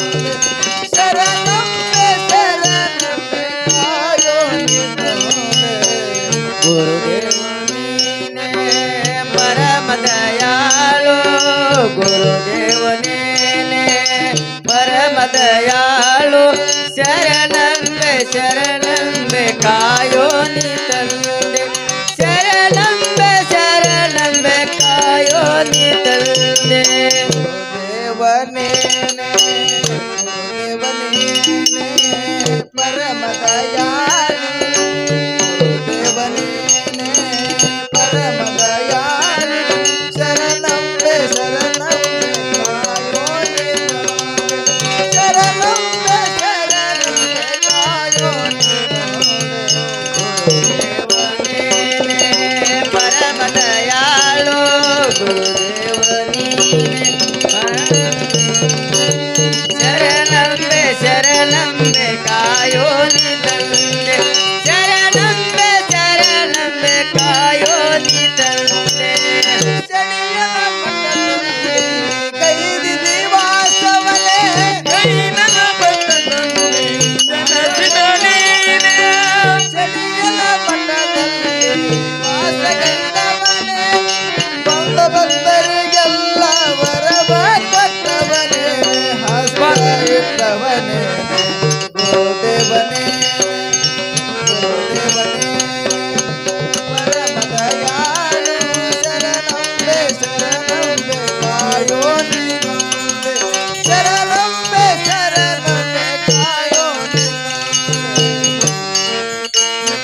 ಗುರುದೇವನೇ ಪರಮ ದಯಾಳು ಗುರುದೇವನೇ ಪರಮ ದಯಾಳು ಶರಣಂಬೆ ಶರಣಂಬೆ ಕಾಯೋ ನೀ ತಂದೆ ಶರಣಂಬೆ ಶರಣಂಬೆ ಕಾಯೋ ನೀ ತಂದೆ ದೇವನೇನೆ ದೇವನೇನೆ ಪರಮ ದಯಾಳು ದೇವನೇನೆ ಪರಮ ದಯಾಳು ಶರಣಂಬೆ ಶರಣಂಬೆ ಕಾಯೋ ನಿನ್ನೊಡೆ. ಶರಣಂಬೆ ಶರಣಂಬೆ ಕಾಯೋ ನಿನ್ನೊಡೆ. ಪರಮ ದಯಾಳು ಗುರುದೇವನೀನೆ ಶರಣಂಬೆ ಶರಣಂಬೆ ಕಾಯೋ ನಿ ತಂದೆ ಶರಣಂಬೆ ಶರಣಂಬೆ ಕಾಯೋ ನಿ ತಂದೆ ಚಳಿಯಲ ಮಠದಲ್ಲಿ ಕೈದಿದಿ ವಾಸವನೇ ಕೈನನ ಬಂದನಲ್ಲಿ ಜನಸಿದ ನೀನೆ. ಚಳಿಯಲ ಮಠದಲ್ಲಿ ವಾಸಗೈದವನೇ ಬಂದ ಭಕ್ತರಿಗೆಲ್ಲ ವರವ ಕೊಟ್ಟವನೇ ಹಸ್ತ ಇಟ್ಟವನೇ ಗುರುದೇವನೇ ಗುರುದೇವನೇ ಪರಮ ದಯಾಳು ಶರಣಂಬೆ ಶರಣಂಬೆ ಕಾಯೋ ನಿನ್ನೊಡೆ. ಶರಣಂಬೆ ಶರಣಂಬೆ ಕಾಯೋ ನಿನ್ನೊಡೆ.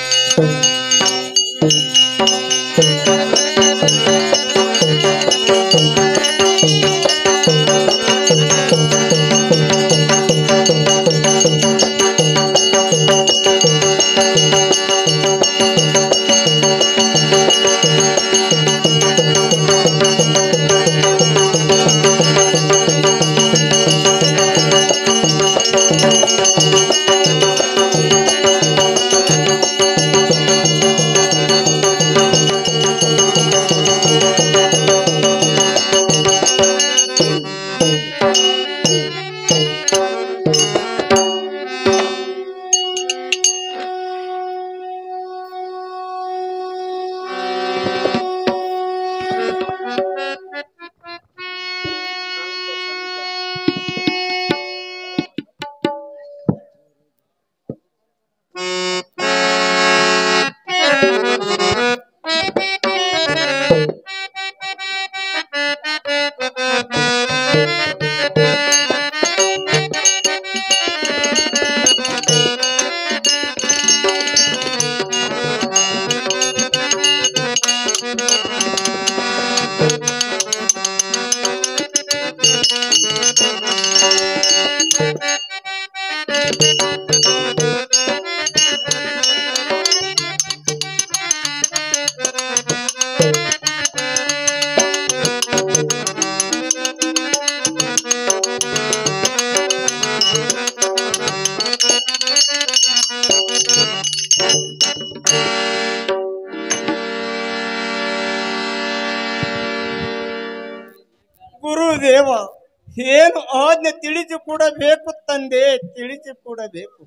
ಗುರುದೇವ ಏನು ಆಜ್ಞೆ ತಿಳಿಸಿ ಕೊಡಬೇಕು ತಂದೆ ತಿಳಿಸಿ ಕೊಡಬೇಕು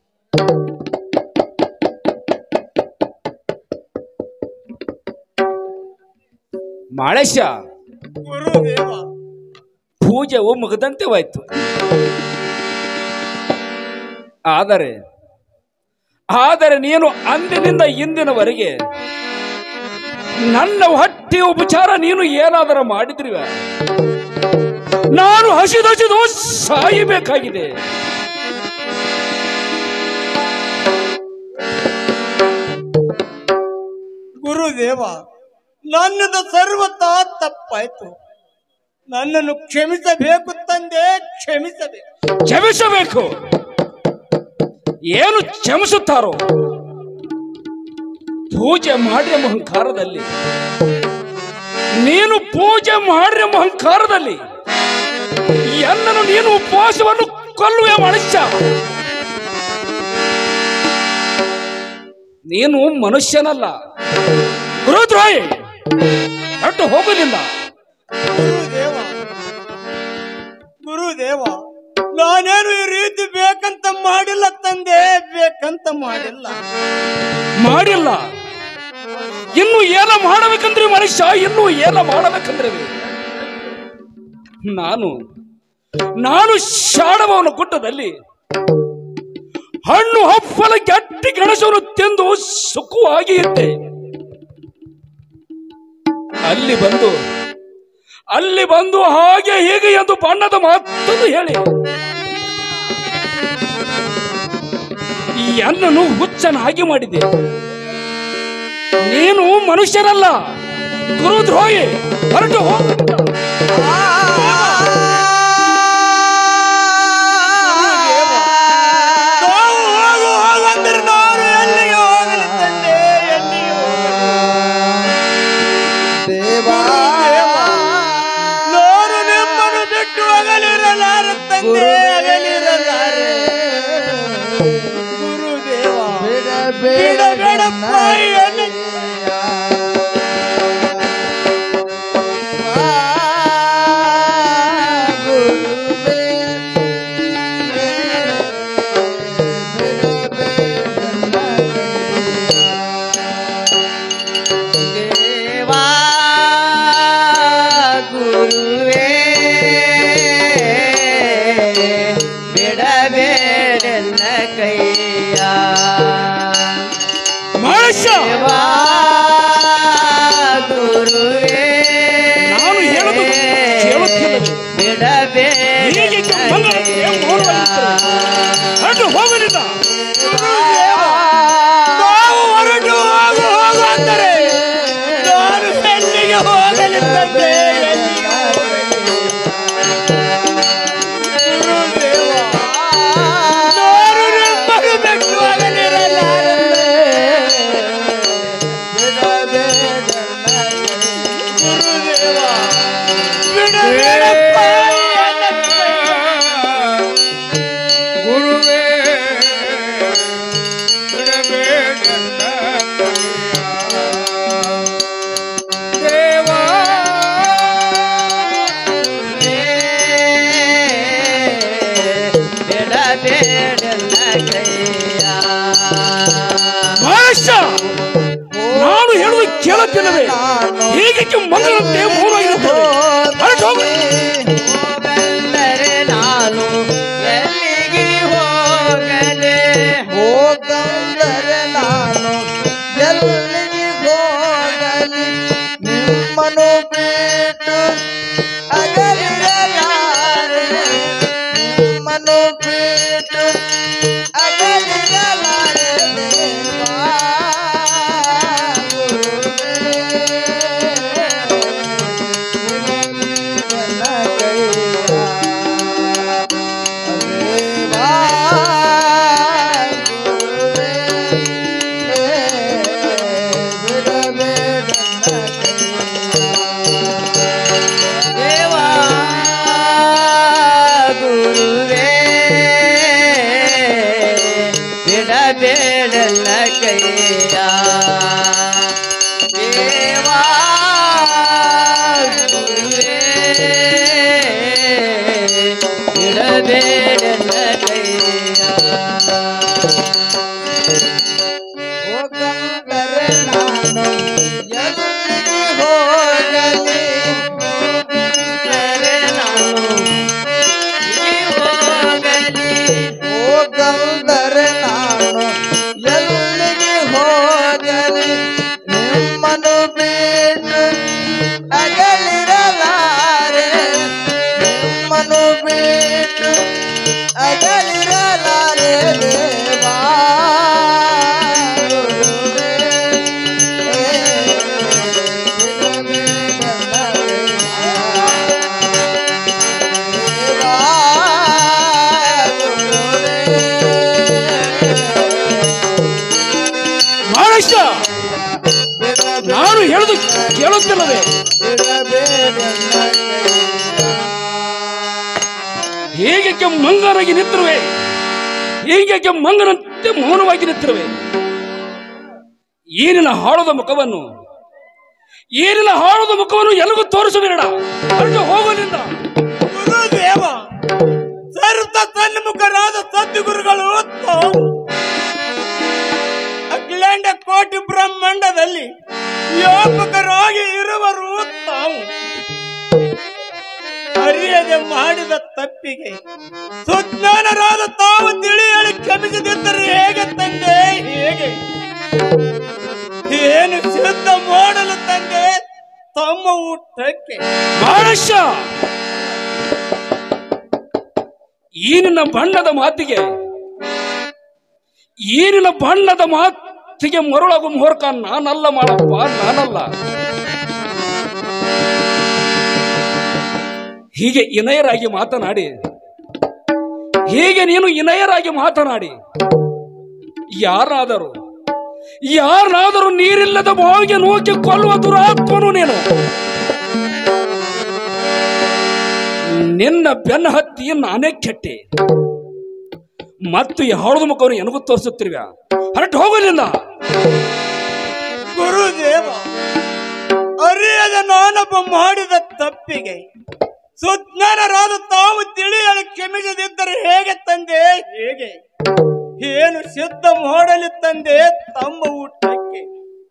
ಮಾಳೇಶ ಗುರುದೇವ ಪೂಜೆವು ಮುಗದಂತೆ ಹೋಯ್ತು ಆದರೆ ಆದರೆ ನೀನು ಅಂದಿನಿಂದ ಇಂದಿನವರೆಗೆ ನನ್ನ ಹೊಟ್ಟೆ ಉಪಚಾರ ನೀನು ಏನಾದರೂ ಮಾಡಿದ್ರಿವ ನಾನು ಹಸಿದಸಿದು ಸಾಯಬೇಕಾಗಿದೆ ಗುರುದೇವ ನನ್ನದು ಸರ್ವತಾ ತಪ್ಪಾಯ್ತು ನನ್ನನ್ನು ಕ್ಷಮಿಸಬೇಕು ತಂದೆ ಕ್ಷಮಿಸಬೇಕು ಕ್ಷಮಿಸಬೇಕು ಏನು ಕ್ಷಮಿಸುತ್ತಾರೋ ಪೂಜೆ ಮಾಡಿರುವ ಅಹಂಕಾರದಲ್ಲಿ ನೀನು ಪೂಜೆ ಮಾಡಿರುವ ಅಹಂಕಾರದಲ್ಲಿ ಎನ್ನನ್ನು ನೀನು ಉಪವಾಸವನ್ನು ಕೊಲ್ಲುವೆ ಮನುಷ್ಯ ನೀನು ಮನುಷ್ಯನಲ್ಲ ಗುರುದ್ರೋಹಿ ಹೊಟ್ಟು ಹೋಗಲಿಲ್ಲ ಗುರುದೇವ ಗುರುದೇವ ನಾನೇನು ಈ ರೀತಿ ಬೇಕಂತ ಮಾಡಿಲ್ಲ ತಂದೆ ಬೇಕಂತ ಮಾಡಿಲ್ಲ ಮಾಡಿಲ್ಲ ಇನ್ನು ಏನ ಮಾಡಬೇಕಂದ್ರೆ ಮನುಷ್ಯ ಇನ್ನು ಏನ ಮಾಡಬೇಕಂದ್ರೆ ನಾನು ನಾನು ಶಾಡವವನ ಗುಡ್ಡದಲ್ಲಿ ಹಣ್ಣು ಹಪ್ಪಲ ಗಟ್ಟಿ ಗಣಸವನ್ನು ತಿಂದು ಸುಖವಾಗಿ ಇದ್ದೆ ಅಲ್ಲಿ ಬಂದು ಅಲ್ಲಿ ಬಂದು ಹಾಗೆ ಹೀಗೆ ಎಂದು ಬಣ್ಣದ ಮಾತನ್ನು ಹೇಳಿ ಈ ಅನ್ನನು ಹುಚ್ಚನಾಗಿ ಮಾಡಿದೆ ನೀನು ಮನುಷ್ಯರಲ್ಲ ಗುರುದ್ರೋಹಿ ಹೊರಟು ಹೋಗು ಹೋಗು ಹೋಗು ಹೋಗು ಅಂದ್ರೆ ನಾನು ಎಲ್ಲಿಗೆ ಹೋಗಲಿ ತಂದೆ ಎಲ್ಲಿಗೆ ನಾನು ನಿಮ್ಮನ್ನು ಬಿಟ್ಟು ಅಗಲಿರಲಾರ ತಂದೆ ಅಗಲಿರಲಾರೆ ಗುರುದೇವ ಬಿಡಬೇಡಪ್ಪ ಎಲ್ಲಿ ದೇವಾ ಗುರುವೇ ಬಿಡಬೇಡನ್ನ ಕೈಯ ಮನುಷ್ಯ ದೇವಾ ಗುರುವೇ ನಾನು ಹೇಳುವುದು ಕೇಳುತ್ತಿಲ್ಲವೇ? ಬಿಡಬೇಡ ಹೀಗೆ ಮಂಗಳಕ್ಕೆ ಮೌನವಾಗಿರುತ್ತಾರೆ. ಹೊರಟು ಹೋಗಲಿಲ್ಲ ನಾವು ಹೊರಟು ಹೋಗು ಹೋಗು ಅಂದರೆ ನಾನು ಎಲ್ಲಿಗೆ ಹೋಗಲಿ ತಂದೆ ಎಲ್ಲಿಗೆ ಹೋಗಲಿ ಗುರುದೇವ ನಾನು ನಿಮ್ಮನ್ನು ಬಿಟ್ಟು ಅಗಲಿರಲಾರೆ ಗುರುದೇವ ಬಿಡಬೇಡಪ್ಪ ಎನ್ನ ಗುರುವೇ ದೇವಾ ಬಿಡಬೇಡನ್ನ ಕೈಯ ಮನುಷ್ಯ ನಾನು ಹೇಳುವುದು ಕೇಳುತ್ತಿಲ್ಲವೇ ಹೀಗೆ ಮಂಗಳಂತೆ ಮೌನವಾಗಿರುತ್ತದೆ ಹೊರಟು ಹೋಗು ಹೋಗಂದರೆ ನಾನು ಎಲ್ಲಿಗೆ ಹೋಗಲೇ ಹೋಗಂದರೆ ನಾನು ಎಲ್ಲಿಗೆ ಹೋಗಲಿ ನಿಮ್ಮನ್ನು ಬಿಟ್ಟು ಅಗಲಿರಲಾರೆ ನಿಮ್ಮನ್ನು ಬಿಟ್ಟು ಅಗಲಿರಲಾರೆ ದೇವಾ ದೇವಾ ಗುರುವೇ ಬಿಡಬೇಡನ್ನ ಕೈಯ ದೇವಾ ಗುರುವೇ ಬಿಡಬೇಡನ್ನ ಕೈಯ ಹೋಗಂದರೆ ನಾನು ಎಲ್ಲಿಗೆ ಹೋಗಲಿ ಹೋಗಂದರೆ ನಾನು ಹೋಗಲಿ ಹೋಗಂದರೆ ನಾನು ಎಲ್ಲಿಗೆ ಹೋಗಲಿ ನಿಮ್ಮನ್ನು ಬಿಟ್ಟು ಅಗಲಿರಲಾರೆ ನಿಮ್ಮನ್ನು ಬಿಟ್ಟು ಅಗಲಿರಲಾರೆ ದೇವಾ ಗುರುವೇ. ದೇವಾ ಮನುಷ್ಯ ನಾನು ಹೇಳುವುದು ಕೇಳುತ್ತಿಲ್ಲವೇ ಹೀಗೆ ಮಂಗನಾಗಿ ನಿಂತಿರುವೆ ಹೀಗೆ ಮಂಗನಂತೆ ಮೌನವಾಗಿ ನಿಂತಿರುವೆ ಏನಿನ ಹಾಳದ ಮುಖವನ್ನು ಏನಿನ ಹಾಳದ ಮುಖವನ್ನು ಎಲ್ಲಿಗೂ ತೋರಿಸಬೇಡ ಹೊರಟು ಹೋಗಲಿಲ್ಲ ಗುರುದೇವ ಸರ್ತ ಸನ್ಮುಖರಾದ ಸದ್ಗುರುಗಳು ತಾವು ಅಖಿಲಾಂಡ ಕೋಟಿ ಬ್ರಹ್ಮಾಂಡದಲ್ಲಿ ವ್ಯಾಪಕರಾಗಿ ಇರುವರು ತಾವು ಅರಿಯದೆ ಮಾಡಿದ ತಪ್ಪಿಗೆ ಸುಜ್ಞಾನರಾದ ತಾವು ತಿಳಿಯಲು ಕ್ಷಮಿಸದಿದ್ದರೆ ಹೇಗೆ ತಂದೆ ಹೇಗೆ ಏನು ಸಿದ್ಧ ಮಾಡಲು ತಂದೆ ತಮ್ಮ ಊಟಕ್ಕೆ ಮಹರ್ಷ ಈ ನಿನ್ನ ಬಣ್ಣದ ಮಾತಿಗೆ ಈ ನಿನ್ನ ಬಣ್ಣದ ಮಾತಿಗೆ ಮರುಳಾಗು ಮೂರ್ಖ ನಾನಲ್ಲ ಮಾಡಪ್ಪ ನಾನಲ್ಲ ಹೀಗೆ ಇನಯರಾಗಿ ಮಾತನಾಡಿ ಹೀಗೆ ನೀನು ಇನಯರಾಗಿ ಮಾತನಾಡಿ ಯಾರಾದರೂ ಯಾರನ್ನಾದರೂ ನೀರಿಲ್ಲದ ಬಾವಿಗೆ ನೂಕಿ ಕೊಲ್ಲುವ ದುರಾತ್ಮನು ನೀನು ನಿನ್ನ ಬೆನ್ನ ಹತ್ತಿ ನಾನೇ ಕೆಟ್ಟೆ ಮತ್ತು ಯಾವ್ದು ಮುಖವನ್ನು ನನಗೂ ತೋರಿಸುತ್ತಿರುವ ಹೊರಟು ಹೋಗಲಿಲ್ಲ ಗುರುದೇವ ಅರಿಯದ ನಾನೊಬ್ಬ ಮಾಡಿದ ತಪ್ಪಿಗೆ ಸುಜ್ಞಾನರಾದ ತಾವು ತಿಳಿಯಲು ಕ್ಷಮಿಸದಿದ್ದರೆ ಹೇಗೆ ತಂದೆ ಹೇಗೆ ಏನು ಸಿದ್ಧ ಮಾಡಲಿ ತಂದೆ ತಮ್ಮ ಊಟಕ್ಕೆ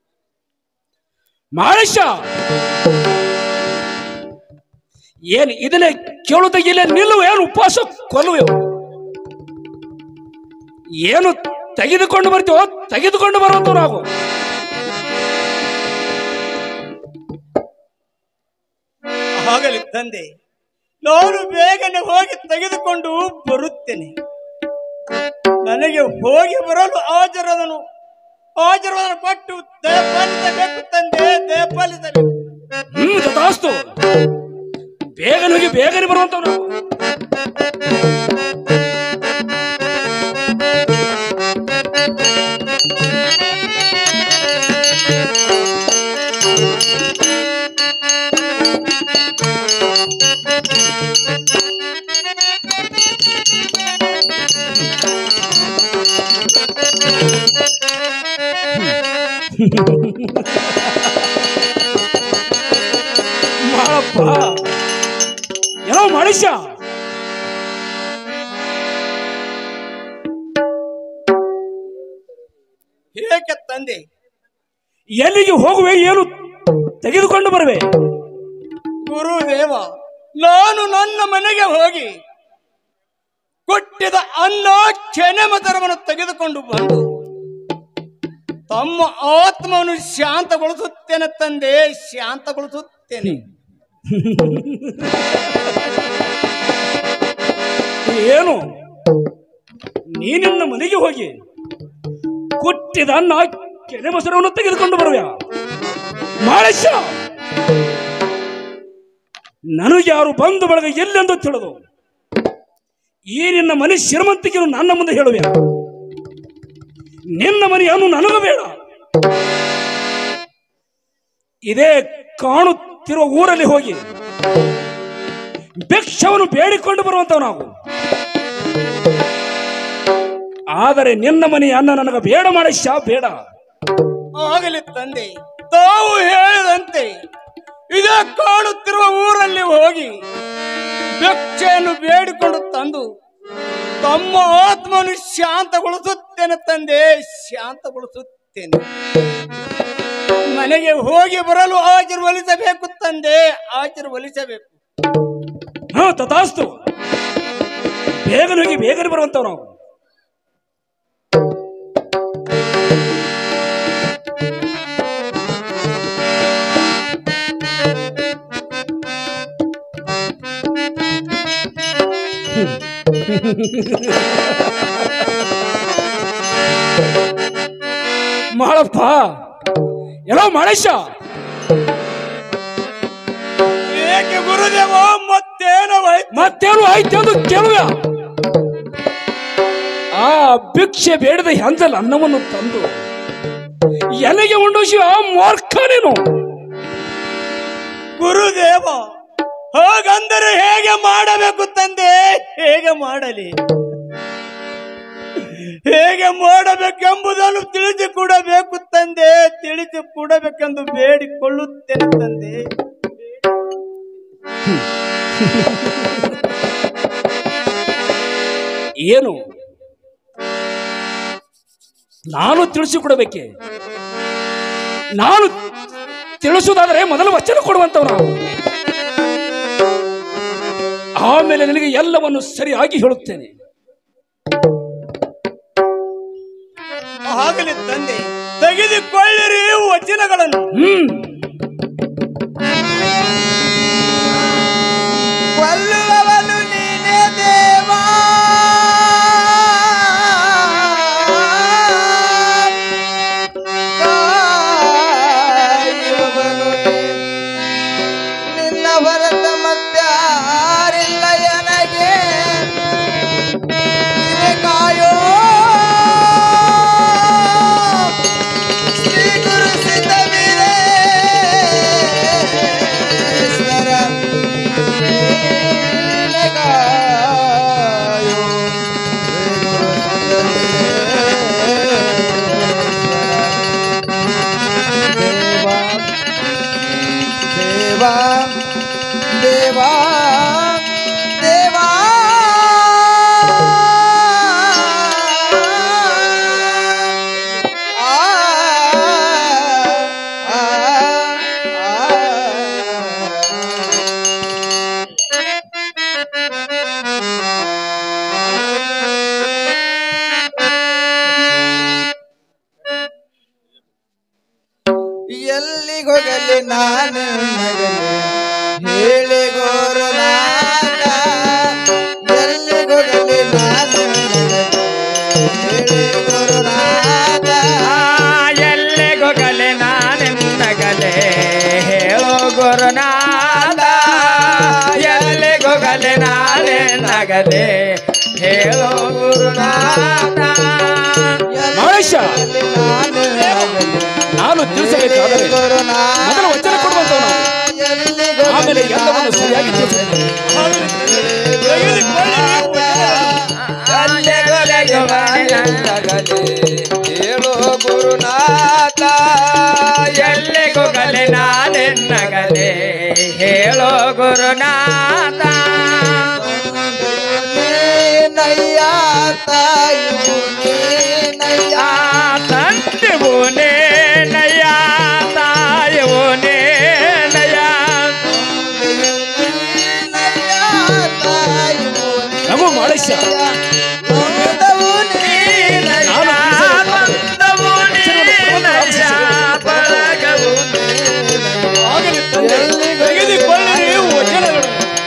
ಮಹೇಶ ಏನು ಇದನ್ನೇ ಕೇಳುತ್ತ ಇಲ್ಲ ನಿಲ್ಲುವ ಏನು ಉಪವಾಸ ಕೊಲ್ಲುವೆ ಏನು ತೆಗೆದುಕೊಂಡು ಬರ್ತೀವೋ ತೆಗೆದುಕೊಂಡು ಬರುವಂತ ನಾವು ಆಗಲಿ ತಂದೆ ನಾನು ಬೇಗನೆ ಹೋಗಿ ತೆಗೆದುಕೊಂಡು ಬರುತ್ತೇನೆ ನನಗೆ ಹೋಗಿ ಬರಲು ಹಾಜರದನು ಹಾಜರದನು ಕೊಟ್ಟು ದಯಪಾಲಿಸಬೇಕು ತಂದೆ ದಯಪಾಲಿಸಬೇಕು ಹ್ಮ್ ತಥಾಸ್ತು ಬೇಗನೆ ಹೋಗಿ ಬೇಗನೆ ಬರುವಂತ ನಾವು ಮಾಡಪ್ಪ ಏನೋ ಮನುಷ್ಯ ಏಕೆ ತಂದೆ ಎಲ್ಲಿಗೆ ಹೋಗುವೆ ಏನು ತೆಗೆದುಕೊಂಡು ಬರುವೆ ಗುರುದೇವ ನಾನು ನನ್ನ ಮನೆಗೆ ಹೋಗಿ ಕೊಟ್ಟಿದ ಅನ್ನ ಕ್ಷಣಮತರವನ್ನು ತೆಗೆದುಕೊಂಡು ಬಂದು ತಮ್ಮ ಆತ್ಮವನ್ನು ಶಾಂತಗೊಳಿಸುತ್ತೇನೆ ತಂದೆ ಶಾಂತಗೊಳಿಸುತ್ತೇನೆ ಏನು ನೀನಿನ್ನ ಮನೆಗೆ ಹೋಗಿ ಕೊಟ್ಟಿದ ಅನ್ನ ಕೆನೆ ಮೊಸರವನ್ನು ತೆಗೆದುಕೊಂಡು ಬರುವೆ ಮನುಷ್ಯ ನನಗೆ ಯಾರು ಬಂದು ಬಳಗ ಎಲ್ಲೆಂದು ತಿಳಿದು ಈ ನಿನ್ನ ಮನೆ ಶ್ರೀಮಂತಿಕೆಯನ್ನು ನನ್ನ ಮುಂದೆ ಹೇಳುವೆ ನಿನ್ನ ಮನೆಯನ್ನು ನನಗೂ ಬೇಡ ಇದೇ ಕಾಣುತ್ತಿರುವ ಊರಲ್ಲಿ ಹೋಗಿ ಭಿಕ್ಷವನ್ನು ಬೇಡಿಕೊಂಡು ಬರುವಂತವ್ ನಾವು ಆದರೆ ನಿನ್ನ ಮನೆಯ ಅನ್ನ ನನಗೆ ಬೇಡ ಮನುಷ್ಯ ಬೇಡ ಆಗಲಿ ತಂದೆ ತಾವು ಹೇಳಿದಂತೆ ಇದೇ ಕಾಣುತ್ತಿರುವ ಊರಲ್ಲಿ ಹೋಗಿ ಭಿಕ್ಷೆಯನ್ನು ಬೇಡಿಕೊಂಡು ತಂದು ತಮ್ಮ ಆತ್ಮವನ್ನು ಶಾಂತಗೊಳಿಸುತ್ತೇನೆ ತಂದೆ ಶಾಂತಗೊಳಿಸುತ್ತೇನೆ ಮನೆಗೆ ಹೋಗಿ ಬರಲು ಹಾಜರುವಲಿಸಬೇಕು ತಂದೆ ಹಾಜರುವಲಿಸಬೇಕು ಹಾ ತಥಾಸ್ತು ಬೇಗನೆ ಹೋಗಿ ಬೇಗನೆ ಬರುವಂತವ್ ನಾವು ಮಾಡಪ್ಪ ಎಲ್ಲೋ ಮನುಷ್ಯ ಏಕೆ ಗುರುದೇವ ಮತ್ತೇನವಾಯ್ತು ಮತ್ತೇನು ಆಯ್ತು ಎಂದು ಕೇಳುವ ಆ ಭಿಕ್ಷೆ ಬೇಡದ ಹೆಂಜಲ್ ಅನ್ನವನ್ನು ತಂದು ಎಲೆಗೆ ಉಂಡಿಸುವ ಮೂರ್ಖ ನೀನು ಗುರುದೇವ ಹಾಗಂದರೆ ಹೇಗೆ ಮಾಡಬೇಕು ತಂದೆ ಹೇಗೆ ಮಾಡಲಿ ಹೇಗೆ ಮಾಡಬೇಕೆಂಬುದನ್ನು ತಿಳಿದು ಕೊಡಬೇಕು ತಂದೆ ತಿಳಿದು ಕೊಡಬೇಕೆಂದು ಬೇಡಿಕೊಳ್ಳುತ್ತೇನೆ ತಂದೆ ಏನು ನಾನು ತಿಳಿಸಿಕೊಡಬೇಕೆ ನಾನು ತಿಳಿಸುವುದಾದರೆ ಮೊದಲು ವಚನ ಕೊಡುವಂತವ್ ನಾವು ಆಮೇಲೆ ನಿನಗೆ ಎಲ್ಲವನ್ನು ಸರಿಯಾಗಿ ಹೇಳುತ್ತೇನೆ ಆಗಲಿ ತಂದೆ ತೆಗೆದುಕೊಳ್ಳಿರಿ ವಚನಗಳನ್ನು ಹ್ಮ್ ಕೊಲ್ಲುವವನು ನೀನೇ ದೇವಾ ಕಾಯುವವನು ನೀ. ನಿನ್ನ ಹೊರತ ಮತ್ತಾರಿಲ್ಲ ನನಗೆ ನೀನೇ ಕಾಯೋ ಶ್ರೀ ಗುರು ಸಿದ್ಧವೀರೇಶ್ವರ ದೇವಾ ದೇವಾ ದೇವಾ ಆ ಎಲ್ಲಿಗೋಗಲಿ ನಾನು ನಗಲಿ ಹೇಳಿ ಗೋರುನಾಥ ಎಲ್ಲಿಗೋಗಲಿ ನಾನು ನಗಲಿ ಹೇಳಿ ಗುರುನಾಥ ಎಲ್ಲಿಗೊಗಲೆ ನಾನೆನ್ನಗಲೆ ಹೇಳೋ ಗುರುನಾಥ ಎಲ್ಲಿಗೊಗಲೆ ನಾನೆನ್ನಗಲೆ ಹೇಳೋ ಗುರುನಾಥ ಮಹೇಶ ನಾನು ನಗಲಿ ನಾನು ತಿಳಿಸಬೇಕಾದರೆ ಮೊದಲು ವಚನ ಕೊಡುವಂತವ್ ನಾವು ಆಮೇಲೆ ಎಲ್ಲವನ್ನು ಸರಿಯಾಗಿ ತಿಳಿಸುತ್ತೇನೆ ಹೇಳೋ ಗುರುನಾಥ ಎಲ್ಲಿಗೊಗಲೆ ನಾನೆನ್ನಗಲೆ ಹೇಳೋ ಗುರುನಾಥ ನಯ್ಯ ತಾಯಿ ನಯ್ಯ ಆ ತಂದೆವು ನೇನಯ್ಯ ತಾಯವು ನೇನಯ್ಯ ನಗು ಮಹೇಶ ನಾನು ಬಂದವು ನೇನಯ್ಯ ಬಳಗವು ಆಗಲಿ ತಂದೆ ತೆಗೆದುಕೊಳ್ಳಿರಿ ವಚನಗಳನ್ನು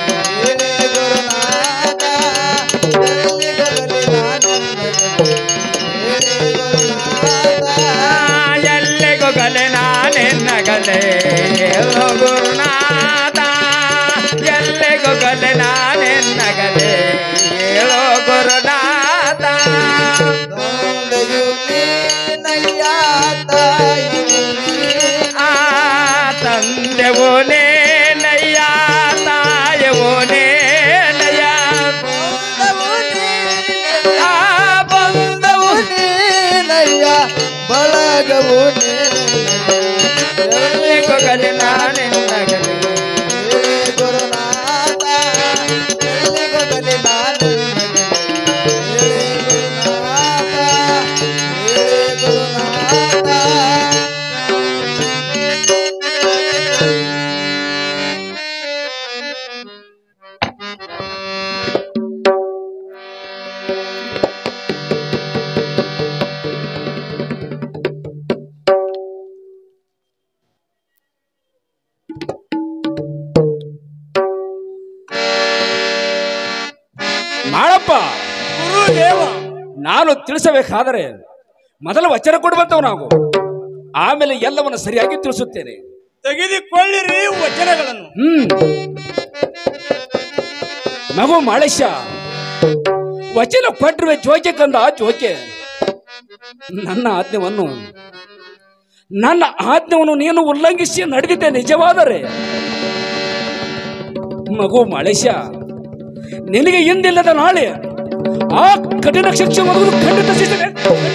ಎಲ್ಲಿಗೊಗಲೆ ನಾನೆನ್ನಗಲೆ ಹೇಳೋ ಗುರುನಾಥ ಎಲ್ಲಿಗೊಗಲೆ ನಾನೆನ್ನಗಲೆ ಹೇಳೋ ಗುರುನಾಥ ಆ ತಂದೆವು ನೇನಯ್ಯ ತಾಯವು ನೇನಯ್ಯ ಆ ಬಂದವು ಬಳಗವು ಎಲ್ಲಿಗೊಗಲೆ ನಾನೆನ್ನಗಲೆ ಗುರುನಾಥ ಎಲ್ಲಿಗೋಗಲಿ ನಾನು ಗುರುನಾಥ ಗುರುನಾಥ ಮಾಡಪ್ಪ ಗುರುದೇವ ನಾನು ತಿಳಿಸಬೇಕಾದರೆ ಮೊದಲು ವಚನ ಕೊಡುವಂತವ್ ನಾವು ಆಮೇಲೆ ಎಲ್ಲವನ್ನು ಸರಿಯಾಗಿ ತಿಳಿಸುತ್ತೇನೆ ತೆಗೆದುಕೊಳ್ಳಿರಿ ವಚನಗಳನ್ನು ಹ್ಮ್ ಮಗು ಮಾಳೇಶ ವಚನ ಕೊಟ್ಟರೆ ಜೋಕೆ ಕಂದ ಜೋಕೆ ನನ್ನ ಆಜ್ಞೆಯನ್ನು ನನ್ನ ಆಜ್ಞೆಯನ್ನು ನೀನು ಉಲ್ಲಂಘಿಸಿ ನಡೆದಿದ್ದೆ ನಿಜವಾದರೆ ಮಗು ಮಾಳೇಶ ನಿನಗೆ ಇಂದಿಲ್ಲದ ನಾಳೆ ಆ ಕಠಿಣ ಶಿಕ್ಷೆ ಒದಗಲು ಖಂಡಿತ ಶಿಕ್ಷೆ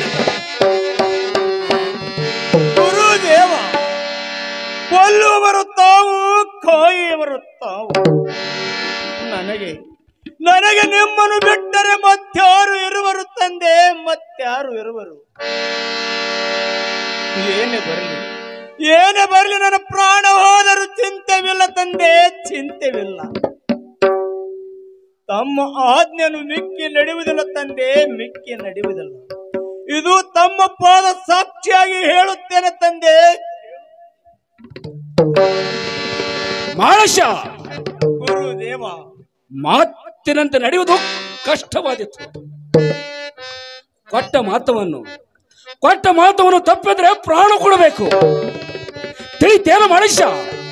ಗುರುದೇವ ಕೊಲ್ಲುವರು ತಾವು ಕಾಯುವರು ತಾವು ನನಗೆ ನನಗೆ ನಿಮ್ಮನ್ನು ಬಿಟ್ಟರೆ ಮತ್ಯಾರು ಇರುವರು ತಂದೆ ಮತ್ಯಾರು ಇರುವರು ಏನೇ ಬರಲಿ ಏನೇ ಬರಲಿ ನನ್ನ ಪ್ರಾಣ ಹೋದರೂ ಚಿಂತೆವಿಲ್ಲ ತಂದೆ ಚಿಂತೆವಿಲ್ಲ ತಮ್ಮ ಆಜ್ಞೆಯನ್ನು ಮಿಕ್ಕಿ ನಡೆಯುವುದಿಲ್ಲ ತಂದೆ ಮಿಕ್ಕಿ ನಡೆಯುವುದಿಲ್ಲ ಇದು ತಮ್ಮ ಪಾದ ಸಾಕ್ಷಿಯಾಗಿ ಹೇಳುತ್ತೇನೆ ತಂದೆ ಮಾಳಶ ಗುರುದೇವ ಮಾತಿನಂತೆ ನಡೆಯುವುದು ಕಷ್ಟವಾದಿತ್ತು ಕೊಟ್ಟ ಮಾತವನ್ನು ಕೊಟ್ಟ ಮಾತವನ್ನು ತಪ್ಪಿದ್ರೆ ಪ್ರಾಣ ಕೊಡಬೇಕು ತಿಳಿತೇನ ಮನುಷ್ಯ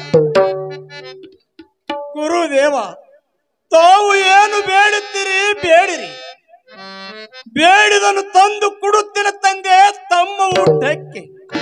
ಗುರುದೇವ ತಾವು ಏನು ಬೇಡುತ್ತೀರಿ ಬೇಡಿರಿ ಬೇಡಿದನ್ನು ತಂದು ಕೊಡುತ್ತೇನೆ ತಂದೆ ತಮ್ಮ ಊಟಕ್ಕೆ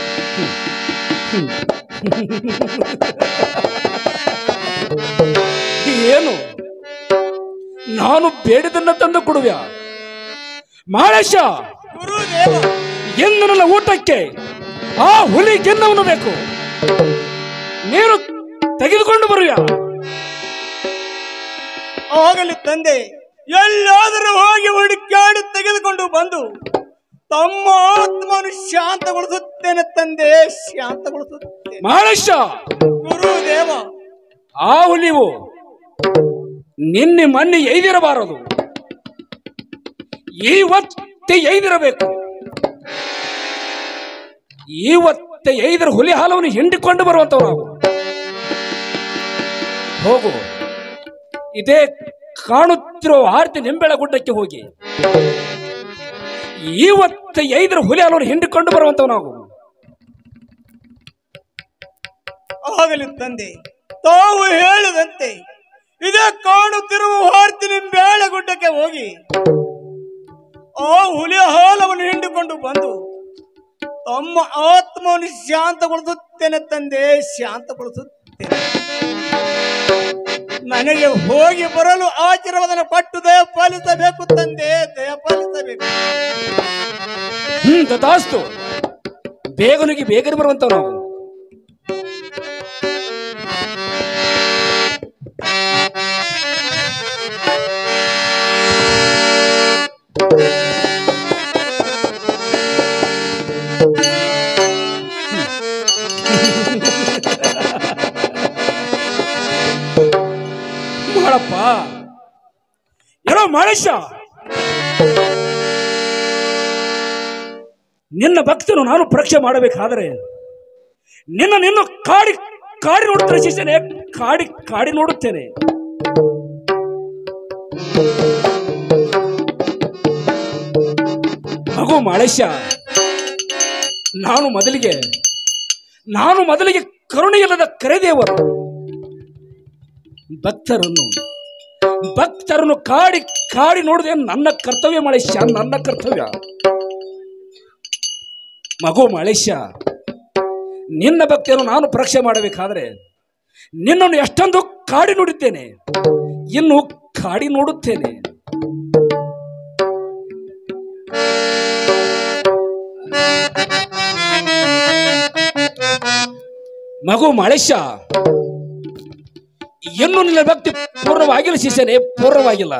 ಏನು ನಾನು ಬೇಡಿದನ್ನ ತಂದು ಕೊಡುವ್ಯ ಮಾಳೇಶ ಗುರುದೇವ ಎಂದು ನನ್ನ ಊಟಕ್ಕೆ ಆ ಹುಲಿ ಗೆನ್ನವನು ಬೇಕು ನೀನು ತೆಗೆದುಕೊಂಡು ಬರುವ್ಯ ಆಗಲಿ ತಂದೆ ಎಲ್ಲಾದರೂ ಹೋಗಿ ಹುಡುಕಾಡಿ ತೆಗೆದುಕೊಂಡು ಬಂದು ತಮ್ಮ ಆತ್ಮವನ್ನು ಶಾಂತಗೊಳಿಸುತ್ತೇನೆ ತಂದೆ ಶಾಂತಗೊಳಿಸುತ್ತೇನೆ ಮಾಳೇಶ ಗುರುದೇವ ಆ ಹುಲಿವು ನಿನ್ನೆ ಮೊನ್ನೆ ಎಯ್ದಿರಬಾರದು ಇವತ್ತೇ ಎಯ್ದಿರಬೇಕು ಇವತ್ತೇ ಎಯ್ದರ ಹುಲಿ ಹಾಲವನ್ನು ಹಿಂಡಿಕೊಂಡು ಬರುವಂತವು ನಾವು ಹೋಗು ಇದೇ ಕಾಣುತ್ತಿರುವ ಆರ್ತಿ ನಿಂಬೆಳ ಗುಡ್ಡಕ್ಕೆ ಹೋಗಿ ಇವತ್ತು ಐದರ ಹುಲಿ ಹಾಲವನ್ನು ಹಿಂಡಿಕೊಂಡು ಬರುವಂತವು ನಾವು ಆಗಲಿ ತಂದೆ ತಾವು ಹೇಳಿದಂತೆ ಇದೇ ಕಾಣುತ್ತಿರುವ ಹಾರ್ತಿನಿ ಬೇಳೆಗುಡ್ಡಕ್ಕೆ ಹೋಗಿ ಆ ಹುಲಿಯ ಹಾಲವನ್ನು ಹಿಂಡಿಕೊಂಡು ಬಂದು ತಮ್ಮ ಆತ್ಮವನ್ನು ಶಾಂತಗೊಳಿಸುತ್ತೇನೆ ತಂದೆ ಶಾಂತಗೊಳಿಸುತ್ತೇನೆ ನನಗೆ ಹೋಗಿ ಬರಲು ಆಶೀರ್ವಾದನ ಪಟ್ಟು ದಯ ಪಾಲಿಸಬೇಕು ತಂದೆ ದಯ ಪಾಲಿಸಬೇಕು ಹ್ಮ್ ತಥಾಸ್ತು ಬೇಗನಿಗೆ ಬೇಗನೆ ಬರುವಂತವ್ ನಾವು ಮಾಡಪ್ಪ ಏನೋ ಮನುಷ್ಯ ನಿನ್ನ ಭಕ್ತನು ನಾನು ಪರೀಕ್ಷೆ ಮಾಡಬೇಕಾದರೆ ನಿನ್ನ ನಿನ್ನ ಕಾಡಿ ಕಾಡಿ ನೋಡುತ್ತೇನೆ ಶಿಷ್ಯನೇ ಕಾಡಿ ಕಾಡಿ ನೋಡುತ್ತೇನೆ ಮಗು ಮಾಳೇಶ ನಾನು ಮೊದಲಿಗೆ ನಾನು ಮೊದಲಿಗೆ ಕರುಣೆಯಿಲ್ಲದ ಕರೆದೇವರು ಭಕ್ತರನ್ನು ಭಕ್ತರನ್ನು ಕಾಡಿ ಕಾಡಿ ನೋಡುದೇ ನನ್ನ ಕರ್ತವ್ಯ ಮಾಳೇಶ ನನ್ನ ಕರ್ತವ್ಯ ಮಗು ಮಾಳೇಶ ನಿನ್ನ ಭಕ್ತಿಯನ್ನು ನಾನು ಪರೀಕ್ಷೆ ಮಾಡಬೇಕಾದ್ರೆ ನಿನ್ನನ್ನು ಎಷ್ಟೊಂದು ಕಾಡಿ ನೋಡುತ್ತೇನೆ ಇನ್ನು ಕಾಡಿ ನೋಡುತ್ತೇನೆ ಮಗು ಮಾಳೇಶ ಇನ್ನು ನಿನ್ನ ಭಕ್ತಿ ಪೂರ್ಣವಾಗಿಲ್ಲ ಶಿಷ್ಯನೇ ಪೂರ್ಣವಾಗಿಲ್ಲ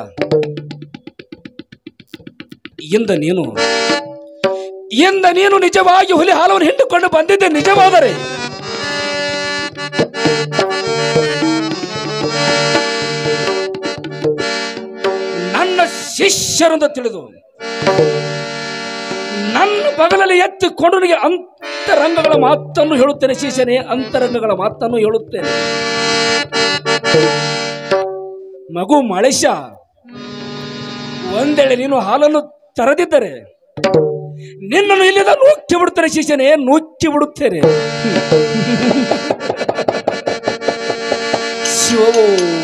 ಇಂದ ನೀನು ಇಂದ ನೀನು ನಿಜವಾಗಿ ಹುಲಿ ಹಾಲವನ್ನು ಹಿಂಡಿಕೊಂಡು ಬಂದಿದ್ದೆ ನಿಜವಾದರೆ ನನ್ನ ಶಿಷ್ಯರೆಂದು ತಿಳಿದು ನನ್ನ ಬಗಲಲ್ಲಿ ಎತ್ತಿಕೊಂಡು ನಿನಗೆ ಅಂತರಂಗಗಳ ಮಾತನ್ನು ಹೇಳುತ್ತೇನೆ ಶಿಷ್ಯನೇ ಅಂತರಂಗಗಳ ಮಾತನ್ನು ಹೇಳುತ್ತೇನೆ ಮಗು ಮಳೇಶ ಒಂದೆಳೆ ನೀನು ಹಾಲನ್ನು ತರದಿದ್ದರೆ ನಿನ್ನನ್ನು ಇಲ್ಲಿಂದ ನುಚ್ಚಿ ಬಿಡುತ್ತೇನೆ ಶಿಷ್ಯನೇ ನುಚ್ಚಿ ಬಿಡುತ್ತೇನೆ ಶಿವೋ